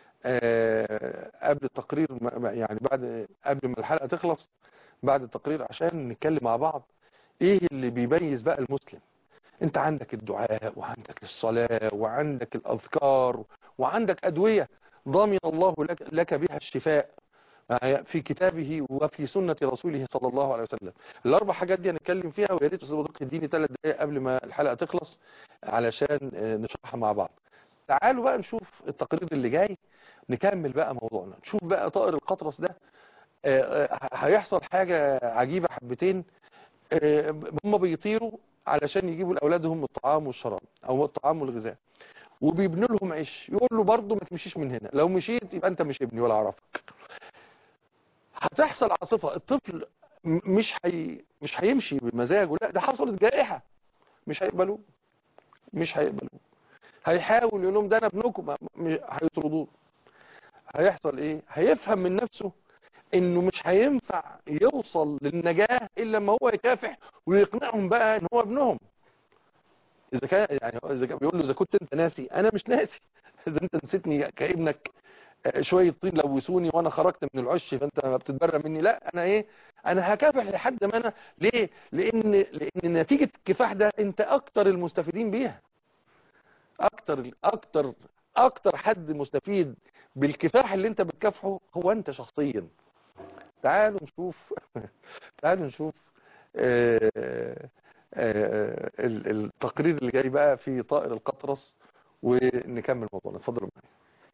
S2: قبل التقرير يعني بعد قبل ما الحلقه تخلص بعد التقرير عشان نتكلم مع بعض ايه اللي بيميز بقى المسلم انت عندك الدعاء وعندك الصلاة وعندك الاذكار وعندك ادوية ضامن الله لك, لك بها الشفاء في كتابه وفي سنة رسوله صلى الله عليه وسلم الاربع حاجات دي هنتكلم فيها ويا ريت استاذ بدر يديني ثلاث دقائق قبل ما الحلقة تخلص علشان نشرحها مع بعض تعالوا بقى نشوف التقرير اللي جاي نكمل بقى موضوعنا نشوف بقى طائر القطرس ده هيحصل حاجة عجيبة حبتين هم بيطيروا علشان يجيبوا لأولادهم الطعام والشراب أو الطعام والغذاء وبيبنوا لهم عيش يقول له برضه ما تمشيش من هنا لو مشيت يبقى أنت مش ابني ولا أعرفك هتحصل عاصفة الطفل مش حي... مش هيمشي بمزاجه لا ده حصلت جائحة مش هيقبلوه مش هيقبلوه هيحاول يقول لهم ده انا ابنكم هيطردوه هيحصل ايه هيفهم من نفسه انه مش هينفع يوصل للنجاة الا لما هو يكافح ويقنعهم بقى ان هو ابنهم اذا كان يعني اذا كان بيقول له اذا كنت انت ناسي انا مش ناسي اذا انت نسيتني كابنك آه، شويه طين لوثوني وانا خرجت من العش فانت ما بتتبرى مني لا انا ايه انا هكافح لحد ما انا ليه لان لان نتيجه الكفاح ده انت اكتر المستفيدين بيها اكتر اكتر اكتر حد مستفيد بالكفاح اللي انت بتكافحه هو انت شخصيا تعالوا نشوف تعالوا نشوف آه، آه، ال- التقرير اللي جاي بقى في طائر القطرس ونكمل موضوعنا اتفضلوا معايا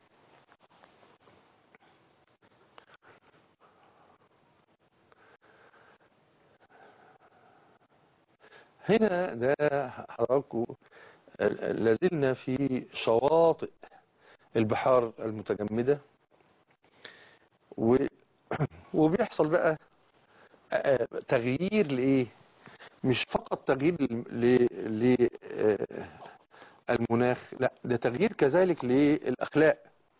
S2: هنا ده حضراتكم لازلنا في شواطئ البحار المتجمدة و... وبيحصل بقى آه، تغيير لإيه مش فقط تغيير للمناخ لا ده تغيير كذلك للأخلاق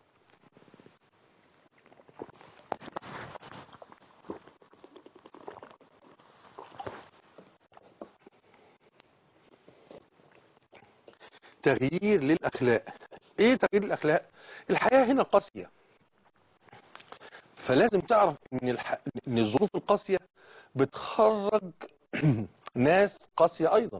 S2: تغيير للأخلاق ايه تغيير الأخلاق الحياة هنا قاسية فلازم تعرف ان, الح... إن الظروف القاسية بتخرج ناس قاسية ايضا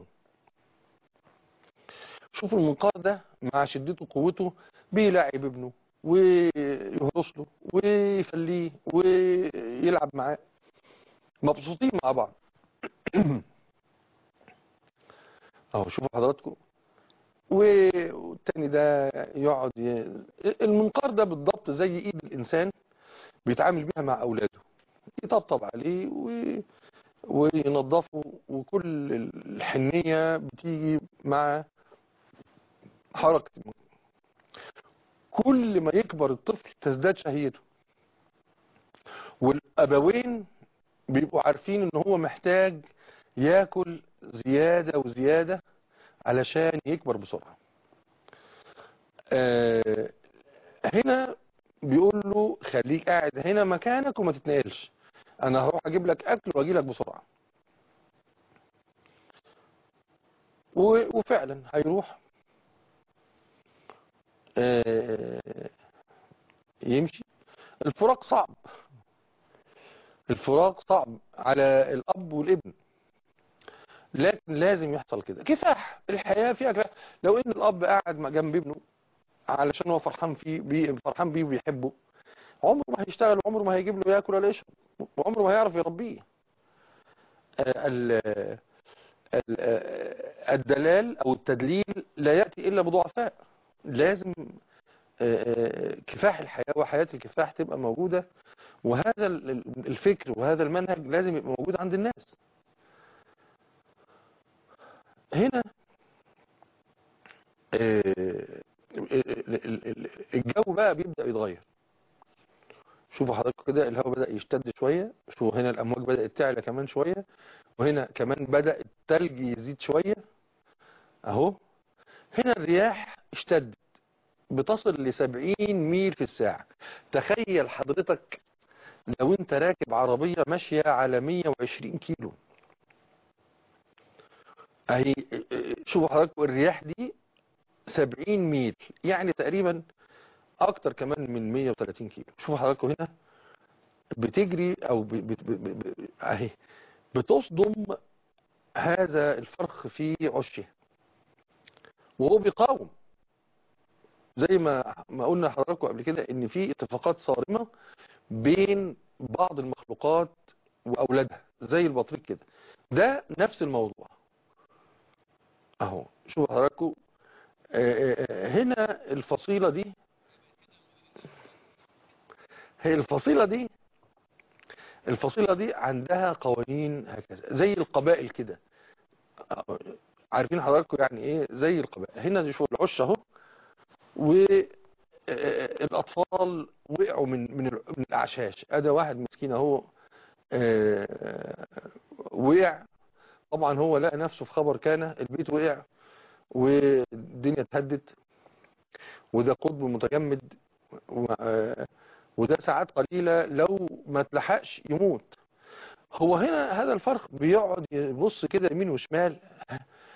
S2: شوفوا المنقار ده مع شدته وقوته بيلاعب ابنه ويهرس له ويفليه ويلعب معاه مبسوطين مع بعض اهو شوفوا حضراتكم والتاني ده يقعد ي... المنقار ده بالضبط زي ايد الانسان بيتعامل بيها مع اولاده يطبطب عليه و... وينظفه وكل الحنية بتيجي مع حركة المنقار كل ما يكبر الطفل تزداد شهيته والابوين بيبقوا عارفين ان هو محتاج ياكل زيادة وزيادة علشان يكبر بسرعة آه هنا بيقول له خليك قاعد هنا مكانك وما تتنقلش انا هروح اجيب لك اكل واجي لك بسرعة و- وفعلا هيروح آه يمشي الفراق صعب الفراق صعب على الاب والابن لكن لازم يحصل كده كفاح الحياة فيها كفاح لو ان الاب قاعد مع- جنب ابنه علشان هو فرحان فيه بيه فرحان بيه وبيحبه عمره ما هيشتغل وعمره ما هيجيب له ياكل ولا يشرب وعمره ما هيعرف يربيه آه، ال- ال- آه، الدلال او التدليل لا يأتي الا بضعفاء لازم آه، آه، كفاح الحياة وحياة الكفاح تبقى موجودة وهذا ال- ال- الفكر وهذا المنهج لازم يبقى موجود عند الناس هنا آه، ال- ال- ال- الجو بقى بيبدأ يتغير شوفوا حضراتكم كده الهواء بدأ يشتد شوية شوفوا هنا الأمواج بدأت تعلى كمان شوية وهنا كمان بدأ التلج يزيد شوية أهو هنا الرياح اشتدت بتصل لسبعين ميل في الساعة تخيل حضرتك لو انت راكب عربية ماشية على 120 كيلو اهي شوفوا حضراتكم الرياح دي 70 ميل يعني تقريبا اكتر كمان من 130 كيلو شوفوا حضراتكم هنا بتجري او ب... ب... ب... ب... ب... اهي بتصدم هذا الفرخ في عشه وهو بيقاوم زي ما ما قلنا لحضراتكم قبل كده ان في اتفاقات صارمة بين بعض المخلوقات واولادها زي البطريق كده ده نفس الموضوع اهو شوفوا حضراتكم آه، آه، هنا الفصيلة دي هي الفصيلة دي الفصيلة دي عندها قوانين هكذا زي القبائل كده آه، عارفين حضراتكم يعني ايه زي القبائل هنا شوفوا العش اهو والاطفال وقعوا من من من الاعشاش ادي واحد مسكين اهو آه، وقع طبعا هو لقى نفسه في خبر كان البيت وقع والدنيا اتهدت وده قطب متجمد و- آه، وده ساعات قليلة لو ما تلحقش يموت هو هنا هذا الفرخ بيقعد يبص كده يمين وشمال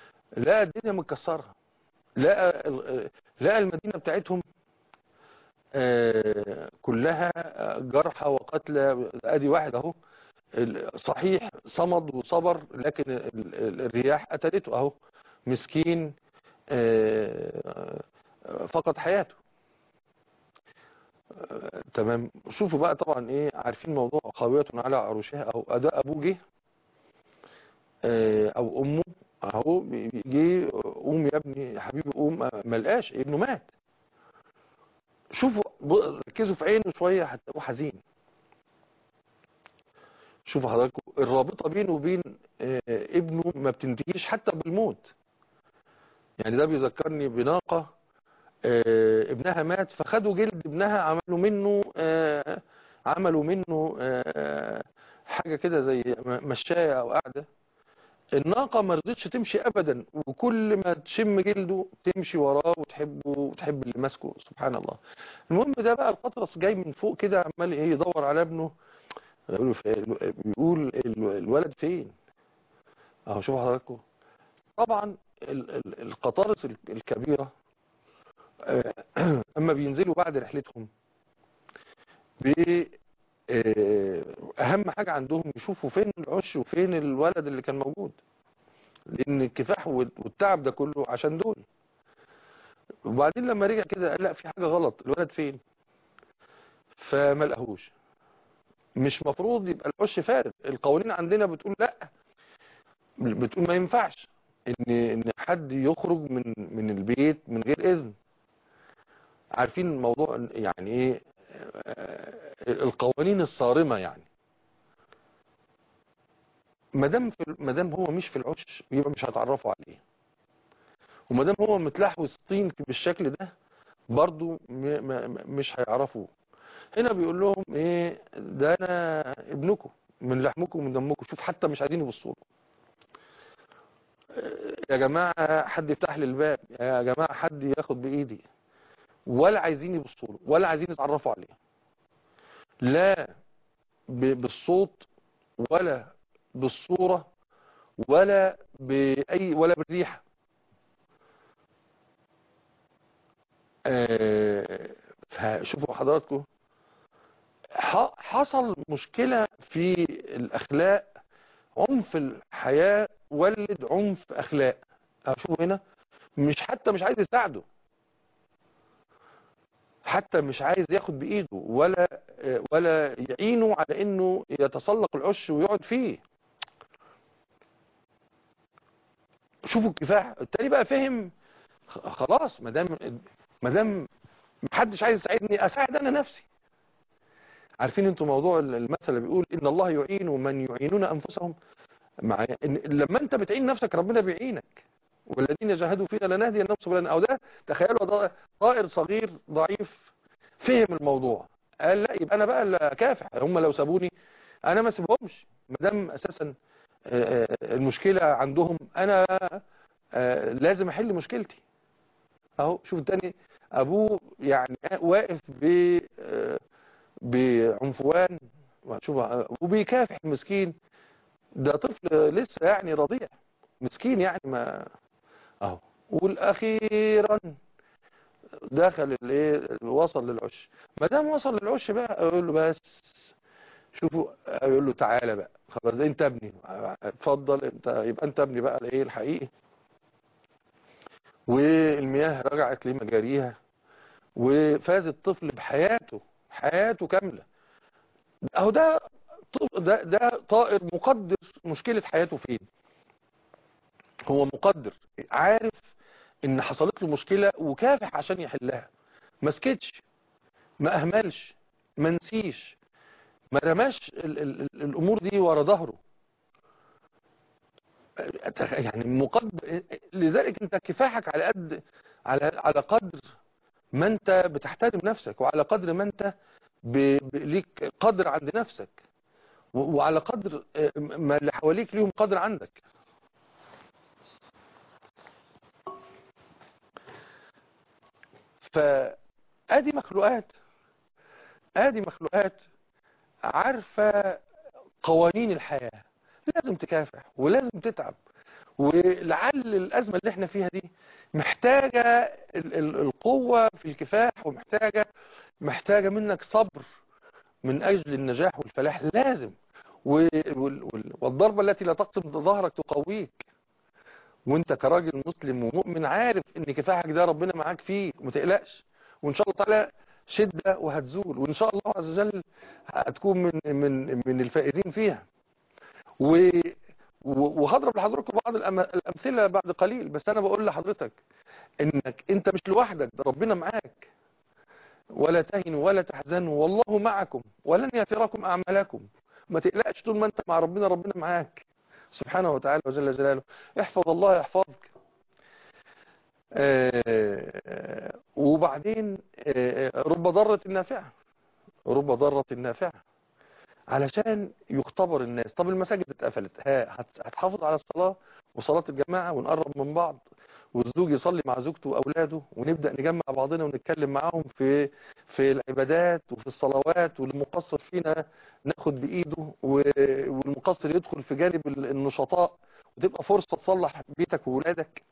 S2: لقى الدنيا متكسرة لقى ال- لقى المدينة بتاعتهم آه، كلها جرحى وقتلى ادي واحد اهو ال- صحيح صمد وصبر لكن ال- ال- الرياح قتلته اهو مسكين آه، آه، فقد حياته آه، تمام شوفوا بقى طبعا ايه عارفين موضوع خاوية على عروشها او اداء ابوه جه آه، او امه اهو بي- بي- جه قوم يا ابني يا حبيبي قوم ما لقاش ابنه مات شوفوا ب- ركزوا في عينه شويه هتلاقوه حزين شوفوا حضراتكم الرابطه بينه وبين آه، ابنه ما بتنتهيش حتى بالموت يعني ده بيذكرني بناقه آه، ابنها مات فخدوا جلد ابنها عملوا منه آه، عملوا منه آه، حاجه كده زي م- مشايه او قاعده الناقة ما رضتش تمشي أبدا وكل ما تشم جلده تمشي وراه وتحبه وتحب اللي ماسكه سبحان الله المهم ده بقى القطرس جاي من فوق كده عمال ايه يدور على ابنه يقول له في- بيقول ال- الولد فين اهو شوفوا حضراتكم طبعا ال- ال- القطارس ال- الكبيرة آه، اما بينزلوا بعد رحلتهم بي آه، اهم حاجة عندهم يشوفوا فين العش وفين الولد اللي كان موجود لان الكفاح وال- والتعب ده كله عشان دول وبعدين لما رجع كده قال لا في حاجة غلط الولد فين فما لقاهوش مش مفروض يبقى العش فارغ القوانين عندنا بتقول لا بتقول ما ينفعش ان ان حد يخرج من من البيت من غير اذن عارفين الموضوع يعني ايه آه، القوانين الصارمة يعني ما دام في ما دام هو مش في العش يبقى مش هتعرفوا عليه وما دام هو متلحوس طين بالشكل ده برضو م- م- مش هيعرفوا هنا بيقول لهم ايه ده انا ابنكم من لحمكم ومن دمكم شوف حتى مش عايزين يبصوا له يا جماعة حد يفتح لي الباب يا جماعة حد ياخد بإيدي ولا عايزين يبصوا له ولا عايزين يتعرفوا عليه لا ب- بالصوت ولا بالصورة ولا بأي ولا بالريحة آه، فشوفوا حضراتكم ح- حصل مشكلة في الأخلاق عنف الحياة ولد عنف أخلاق أشوف هنا مش حتى مش عايز يساعده حتى مش عايز ياخد بإيده ولا ولا يعينه على إنه يتسلق العش ويقعد فيه شوفوا الكفاح التاني بقى فهم خ- خلاص ما دام ما دام محدش عايز يساعدني اساعد انا نفسي عارفين انتوا موضوع المثل اللي بيقول ان الله يعين من يعينون انفسهم مع إن لما انت بتعين نفسك ربنا بيعينك والذين جاهدوا فينا لنهدينهم سبلنا او ده تخيلوا ده طائر صغير ضعيف فهم الموضوع قال لا يبقى انا بقى اللي كافح هم لو سابوني انا ما سيبهمش ما دام اساسا آه، آه، المشكله عندهم انا آه، لازم احل مشكلتي اهو شوف التاني ابوه يعني واقف ب آه، بعنفوان شوف وبيكافح المسكين ده طفل لسه يعني رضيع مسكين يعني ما اهو والاخيرا دخل الايه وصل للعش ما دام وصل للعش بقى اقول له بس شوفوا يقول له تعالى بقى خلاص انت ابني اتفضل انت يبقى انت ابني بقى الايه الحقيقي والمياه رجعت لمجاريها وفاز الطفل بحياته حياته كاملة اهو ده طف- ده ده طائر مقدر مشكلة حياته فين هو مقدر عارف ان حصلت له مشكلة وكافح عشان يحلها ما سكتش ما اهملش ما نسيش ما رماش ال ال ال الامور دي ورا ظهره يعني مقدر لذلك انت كفاحك على قد على على قدر ما انت بتحترم نفسك وعلى قدر ما انت ب... ب... ليك قدر عند نفسك و... وعلى قدر آه، ما اللي حواليك ليهم قدر عندك فادي مخلوقات ادي مخلوقات عارفة قوانين الحياة لازم تكافح ولازم تتعب ولعل الأزمة اللي احنا فيها دي محتاجة ال- ال- القوة في الكفاح ومحتاجة محتاجة منك صبر من أجل النجاح والفلاح لازم و- وال- وال- والضربة التي لا تقسم ظهرك تقويك وانت كراجل مسلم ومؤمن عارف ان كفاحك ده ربنا معاك فيه وما تقلقش وان شاء الله تعالى شدة وهتزول وان شاء الله عز وجل هتكون من من من الفائزين فيها و و- وهضرب لحضراتكم بعض الأم- الامثله بعد قليل بس انا بقول لحضرتك انك انت مش لوحدك ده ربنا معاك ولا تهنوا ولا تحزنوا والله معكم ولن يتركم اعمالكم ما تقلقش طول ما انت مع ربنا ربنا معاك سبحانه وتعالى وجل جلاله احفظ الله يحفظك آه، وبعدين آه، رب ضارة نافعة رب ضارة نافعة علشان يختبر الناس طب المساجد اتقفلت ها هت- هتحافظ على الصلاة وصلاة الجماعة ونقرب من بعض والزوج يصلي مع زوجته وأولاده ونبدأ نجمع بعضنا ونتكلم معاهم في في العبادات وفي الصلوات والمقصر فينا ناخد بإيده و- والمقصر يدخل في جانب ال- النشطاء وتبقى فرصة تصلح بيتك وولادك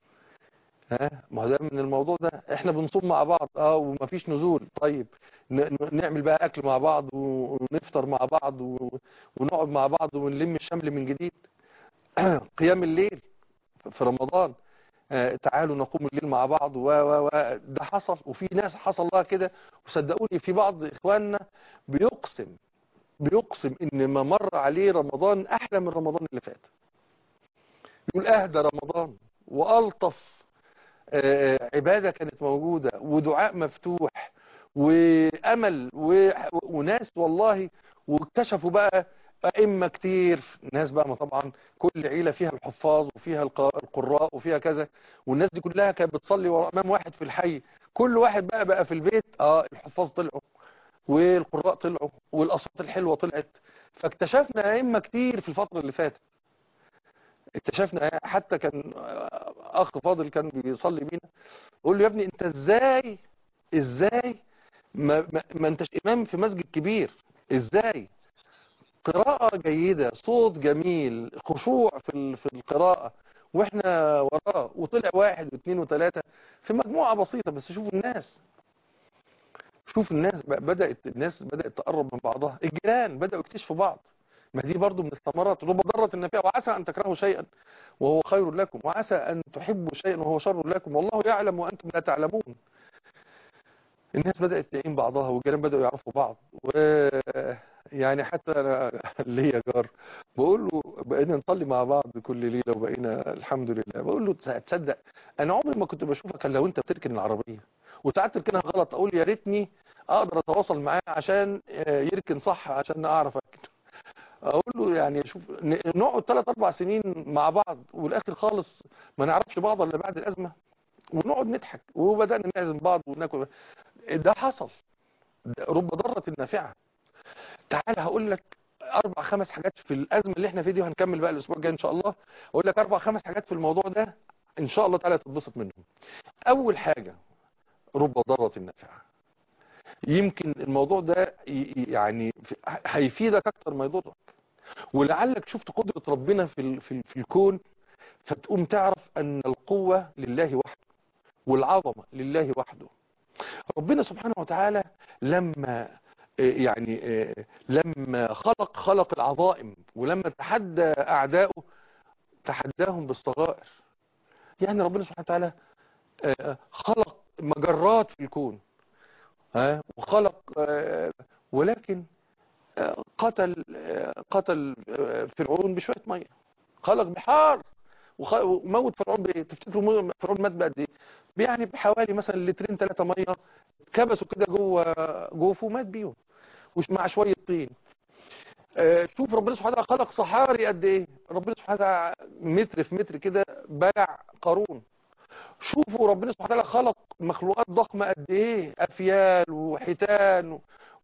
S2: ها ما هو ده من الموضوع ده احنا بنصوم مع بعض اه ومفيش نزول طيب ن- ن- نعمل بقى اكل مع بعض و- ونفطر مع بعض و- ونقعد مع بعض ونلم الشمل من جديد قيام الليل في رمضان آه، تعالوا نقوم الليل مع بعض و و و ده حصل وفي ناس حصل لها كده وصدقوني في بعض اخواننا بيقسم بيقسم ان ما مر عليه رمضان احلى من رمضان اللي فات يقول اهدى رمضان والطف آه، عبادة كانت موجودة ودعاء مفتوح وأمل و... وناس والله واكتشفوا بقى أئمة كتير ناس بقى ما طبعا كل عيلة فيها الحفاظ وفيها الق- القراء وفيها كذا والناس دي كلها كانت بتصلي وراء إمام واحد في الحي كل واحد بقى بقى في البيت اه الحفاظ طلعوا والقراء طلعوا والأصوات الحلوة طلعت فاكتشفنا أئمة كتير في الفترة اللي فاتت اكتشفنا حتى كان اخ فاضل كان بيصلي بينا قول له يا ابني انت ازاي ازاي ما, ما, ما انتش امام في مسجد كبير ازاي قراءة جيدة صوت جميل خشوع في ال- في القراءة واحنا وراه وطلع واحد واثنين وثلاثة في مجموعة بسيطة بس شوفوا الناس شوف الناس ب- بدأت الناس بدأت تقرب من بعضها الجيران بدأوا يكتشفوا بعض ما دي برضو من الثمرات رب ضارة النافعة وعسى أن تكرهوا شيئا وهو خير لكم وعسى أن تحبوا شيئا وهو شر لكم والله يعلم وأنتم لا تعلمون الناس بدأت تعين بعضها والجيران بدأوا يعرفوا بعض و يعني حتى أنا ليا جار بقول له بقينا نصلي مع بعض كل ليلة وبقينا الحمد لله بقول له تصدق أنا عمري ما كنت بشوفك إلا لو أنت بتركن العربية وساعات تركنها غلط أقول يا ريتني أقدر أتواصل معاه عشان آه، يركن صح عشان أعرف أركن اقول له يعني شوف ن- نقعد ثلاث اربع سنين مع بعض والاخر خالص ما نعرفش بعض الا بعد الازمه ونقعد نضحك وبدانا نعزم بعض وناكل ده حصل ده رب ضاره نافعه تعال هقول لك اربع خمس حاجات في الازمه اللي احنا فيها دي وهنكمل بقى الاسبوع الجاي ان شاء الله اقول لك اربع خمس حاجات في الموضوع ده ان شاء الله تعالى تتبسط منهم اول حاجه رب ضاره نافعه يمكن الموضوع ده ي- ي- يعني في- هيفيدك اكتر ما يضرك ولعلك شفت قدرة ربنا في ال- في ال- في الكون فتقوم تعرف ان القوة لله وحده والعظمة لله وحده ربنا سبحانه وتعالى لما آه، يعني آه، لما خلق خلق العظائم ولما تحدى اعدائه تحداهم بالصغائر يعني ربنا سبحانه وتعالى آه، خلق مجرات في الكون ها وخلق آه، ولكن آه، قتل آه، قتل آه، فرعون بشوية مية خلق بحار وخ- وموت فرعون بايه تفتكروا مو- فرعون مات بقد ايه يعني بحوالي مثلا لترين ثلاثة مية كبسوا كده جوه جوفه ومات بيهم وش مع شوية طين آه، شوف ربنا سبحانه وتعالى خلق صحاري قد ايه ربنا سبحانه وتعالى متر في متر كده بلع قارون شوفوا ربنا سبحانه وتعالى خلق مخلوقات ضخمة قد ايه افيال وحيتان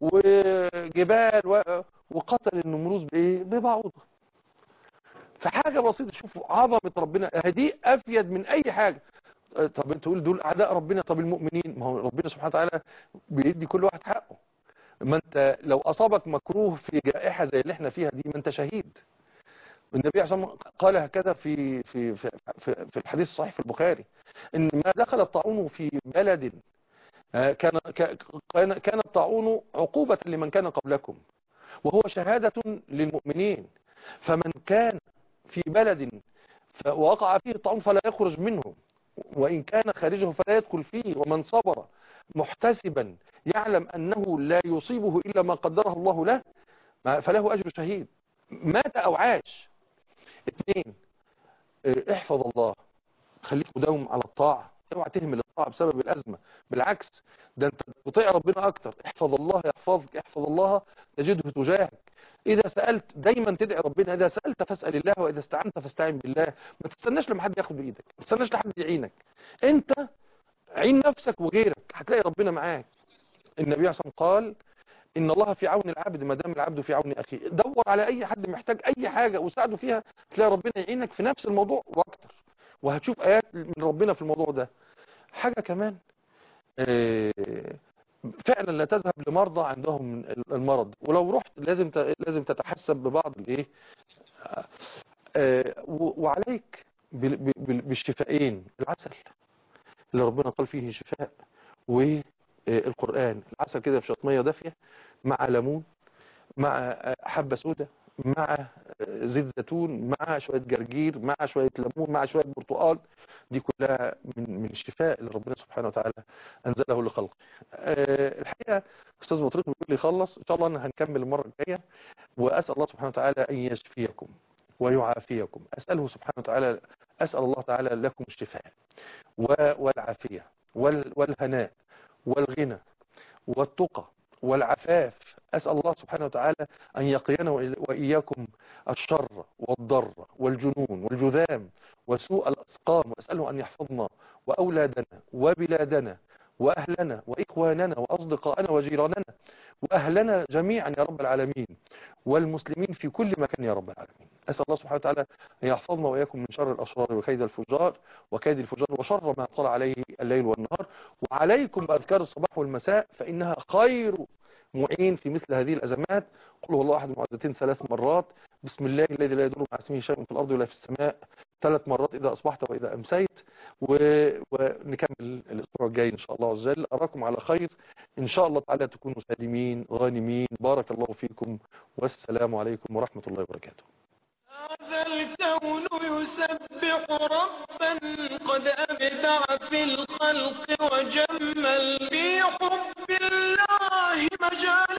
S2: وجبال و- وقتل النمروز بايه ببعوضة فحاجة بسيطة شوفوا عظمة ربنا هدي افيد من اي حاجة آه، طب انت تقول دول اعداء ربنا طب المؤمنين ما هو ربنا سبحانه وتعالى بيدي كل واحد حقه ما انت لو اصابك مكروه في جائحة زي اللي احنا فيها دي ما انت شهيد النبي عليه الصلاة والسلام قال هكذا في في في في, في الحديث الصحيح في البخاري ان ما دخل الطاعون في بلد آه، كان ك- كان كان الطاعون عقوبة لمن كان قبلكم وهو شهادة للمؤمنين فمن كان في بلد ف- ووقع فيه الطاعون فلا يخرج منه وإن كان خارجه فلا يدخل فيه ومن صبر محتسبا يعلم أنه لا يصيبه إلا ما قدره الله له ما- فله أجر شهيد مات أو عاش اثنين اه، احفظ الله خليك مداوم على الطاعة اوعى تهمل الطاعة بسبب الأزمة بالعكس ده انت بتطيع ربنا أكتر احفظ الله يحفظك احفظ الله تجده تجاهك إذا سألت دايما تدعي ربنا إذا سألت فاسأل الله وإذا استعنت فاستعن بالله ما تستناش لما حد ياخد بإيدك ما تستناش لحد يعينك انت عين نفسك وغيرك هتلاقي ربنا معاك النبي عليه الصلاة والسلام قال ان الله في عون العبد ما دام العبد في عون اخيه دور على اي حد محتاج اي حاجه وساعده فيها تلاقي ربنا يعينك في نفس الموضوع واكتر وهتشوف ايات من ربنا في الموضوع ده حاجه كمان آه، فعلا لا تذهب لمرضى عندهم المرض ولو رحت لازم ت- لازم تتحسب ببعض الايه آه، و- وعليك بال- بال- بالشفائين العسل اللي ربنا قال فيه شفاء والقرآن العسل كده في شويه ميه دافيه مع ليمون مع حبة سودة مع زيت زيتون مع شوية جرجير مع شوية ليمون مع شوية برتقال دي كلها من من الشفاء اللي ربنا سبحانه وتعالى أنزله لخلقه أه الحقيقة أستاذ مطريق بيقول لي خلص إن شاء الله أنا هنكمل المرة الجاية وأسأل الله سبحانه وتعالى أن يشفيكم ويعافيكم أسأله سبحانه وتعالى أسأل الله تعالى لكم الشفاء و- والعافية وال- والهناء والغنى والتقى والعفاف أسأل الله سبحانه وتعالى أن يقينا وإياكم الشر والضر والجنون والجذام وسوء الأسقام وأسأله أن يحفظنا وأولادنا وبلادنا وأهلنا وإخواننا وأصدقائنا وجيراننا وأهلنا جميعا يا رب العالمين والمسلمين في كل مكان يا رب العالمين أسأل الله سبحانه وتعالى أن يحفظنا وإياكم من شر الأشرار وكيد الفجار وكيد الفجار وشر ما طلع عليه الليل والنهار وعليكم بأذكار الصباح والمساء فإنها خير معين في مثل هذه الأزمات قل هو الله أحد معزتين ثلاث مرات بسم الله الذي لا يضر مع اسمه شيء في الأرض ولا في السماء ثلاث مرات إذا أصبحت وإذا أمسيت و... ونكمل الأسبوع الجاي إن شاء الله عز وجل أراكم على خير إن شاء الله تعالى تكونوا سالمين غانمين بارك الله فيكم والسلام عليكم ورحمة الله وبركاته
S1: هذا الكون يسبح ربا قد أبدع في الخلق وجمل في حب الله مجال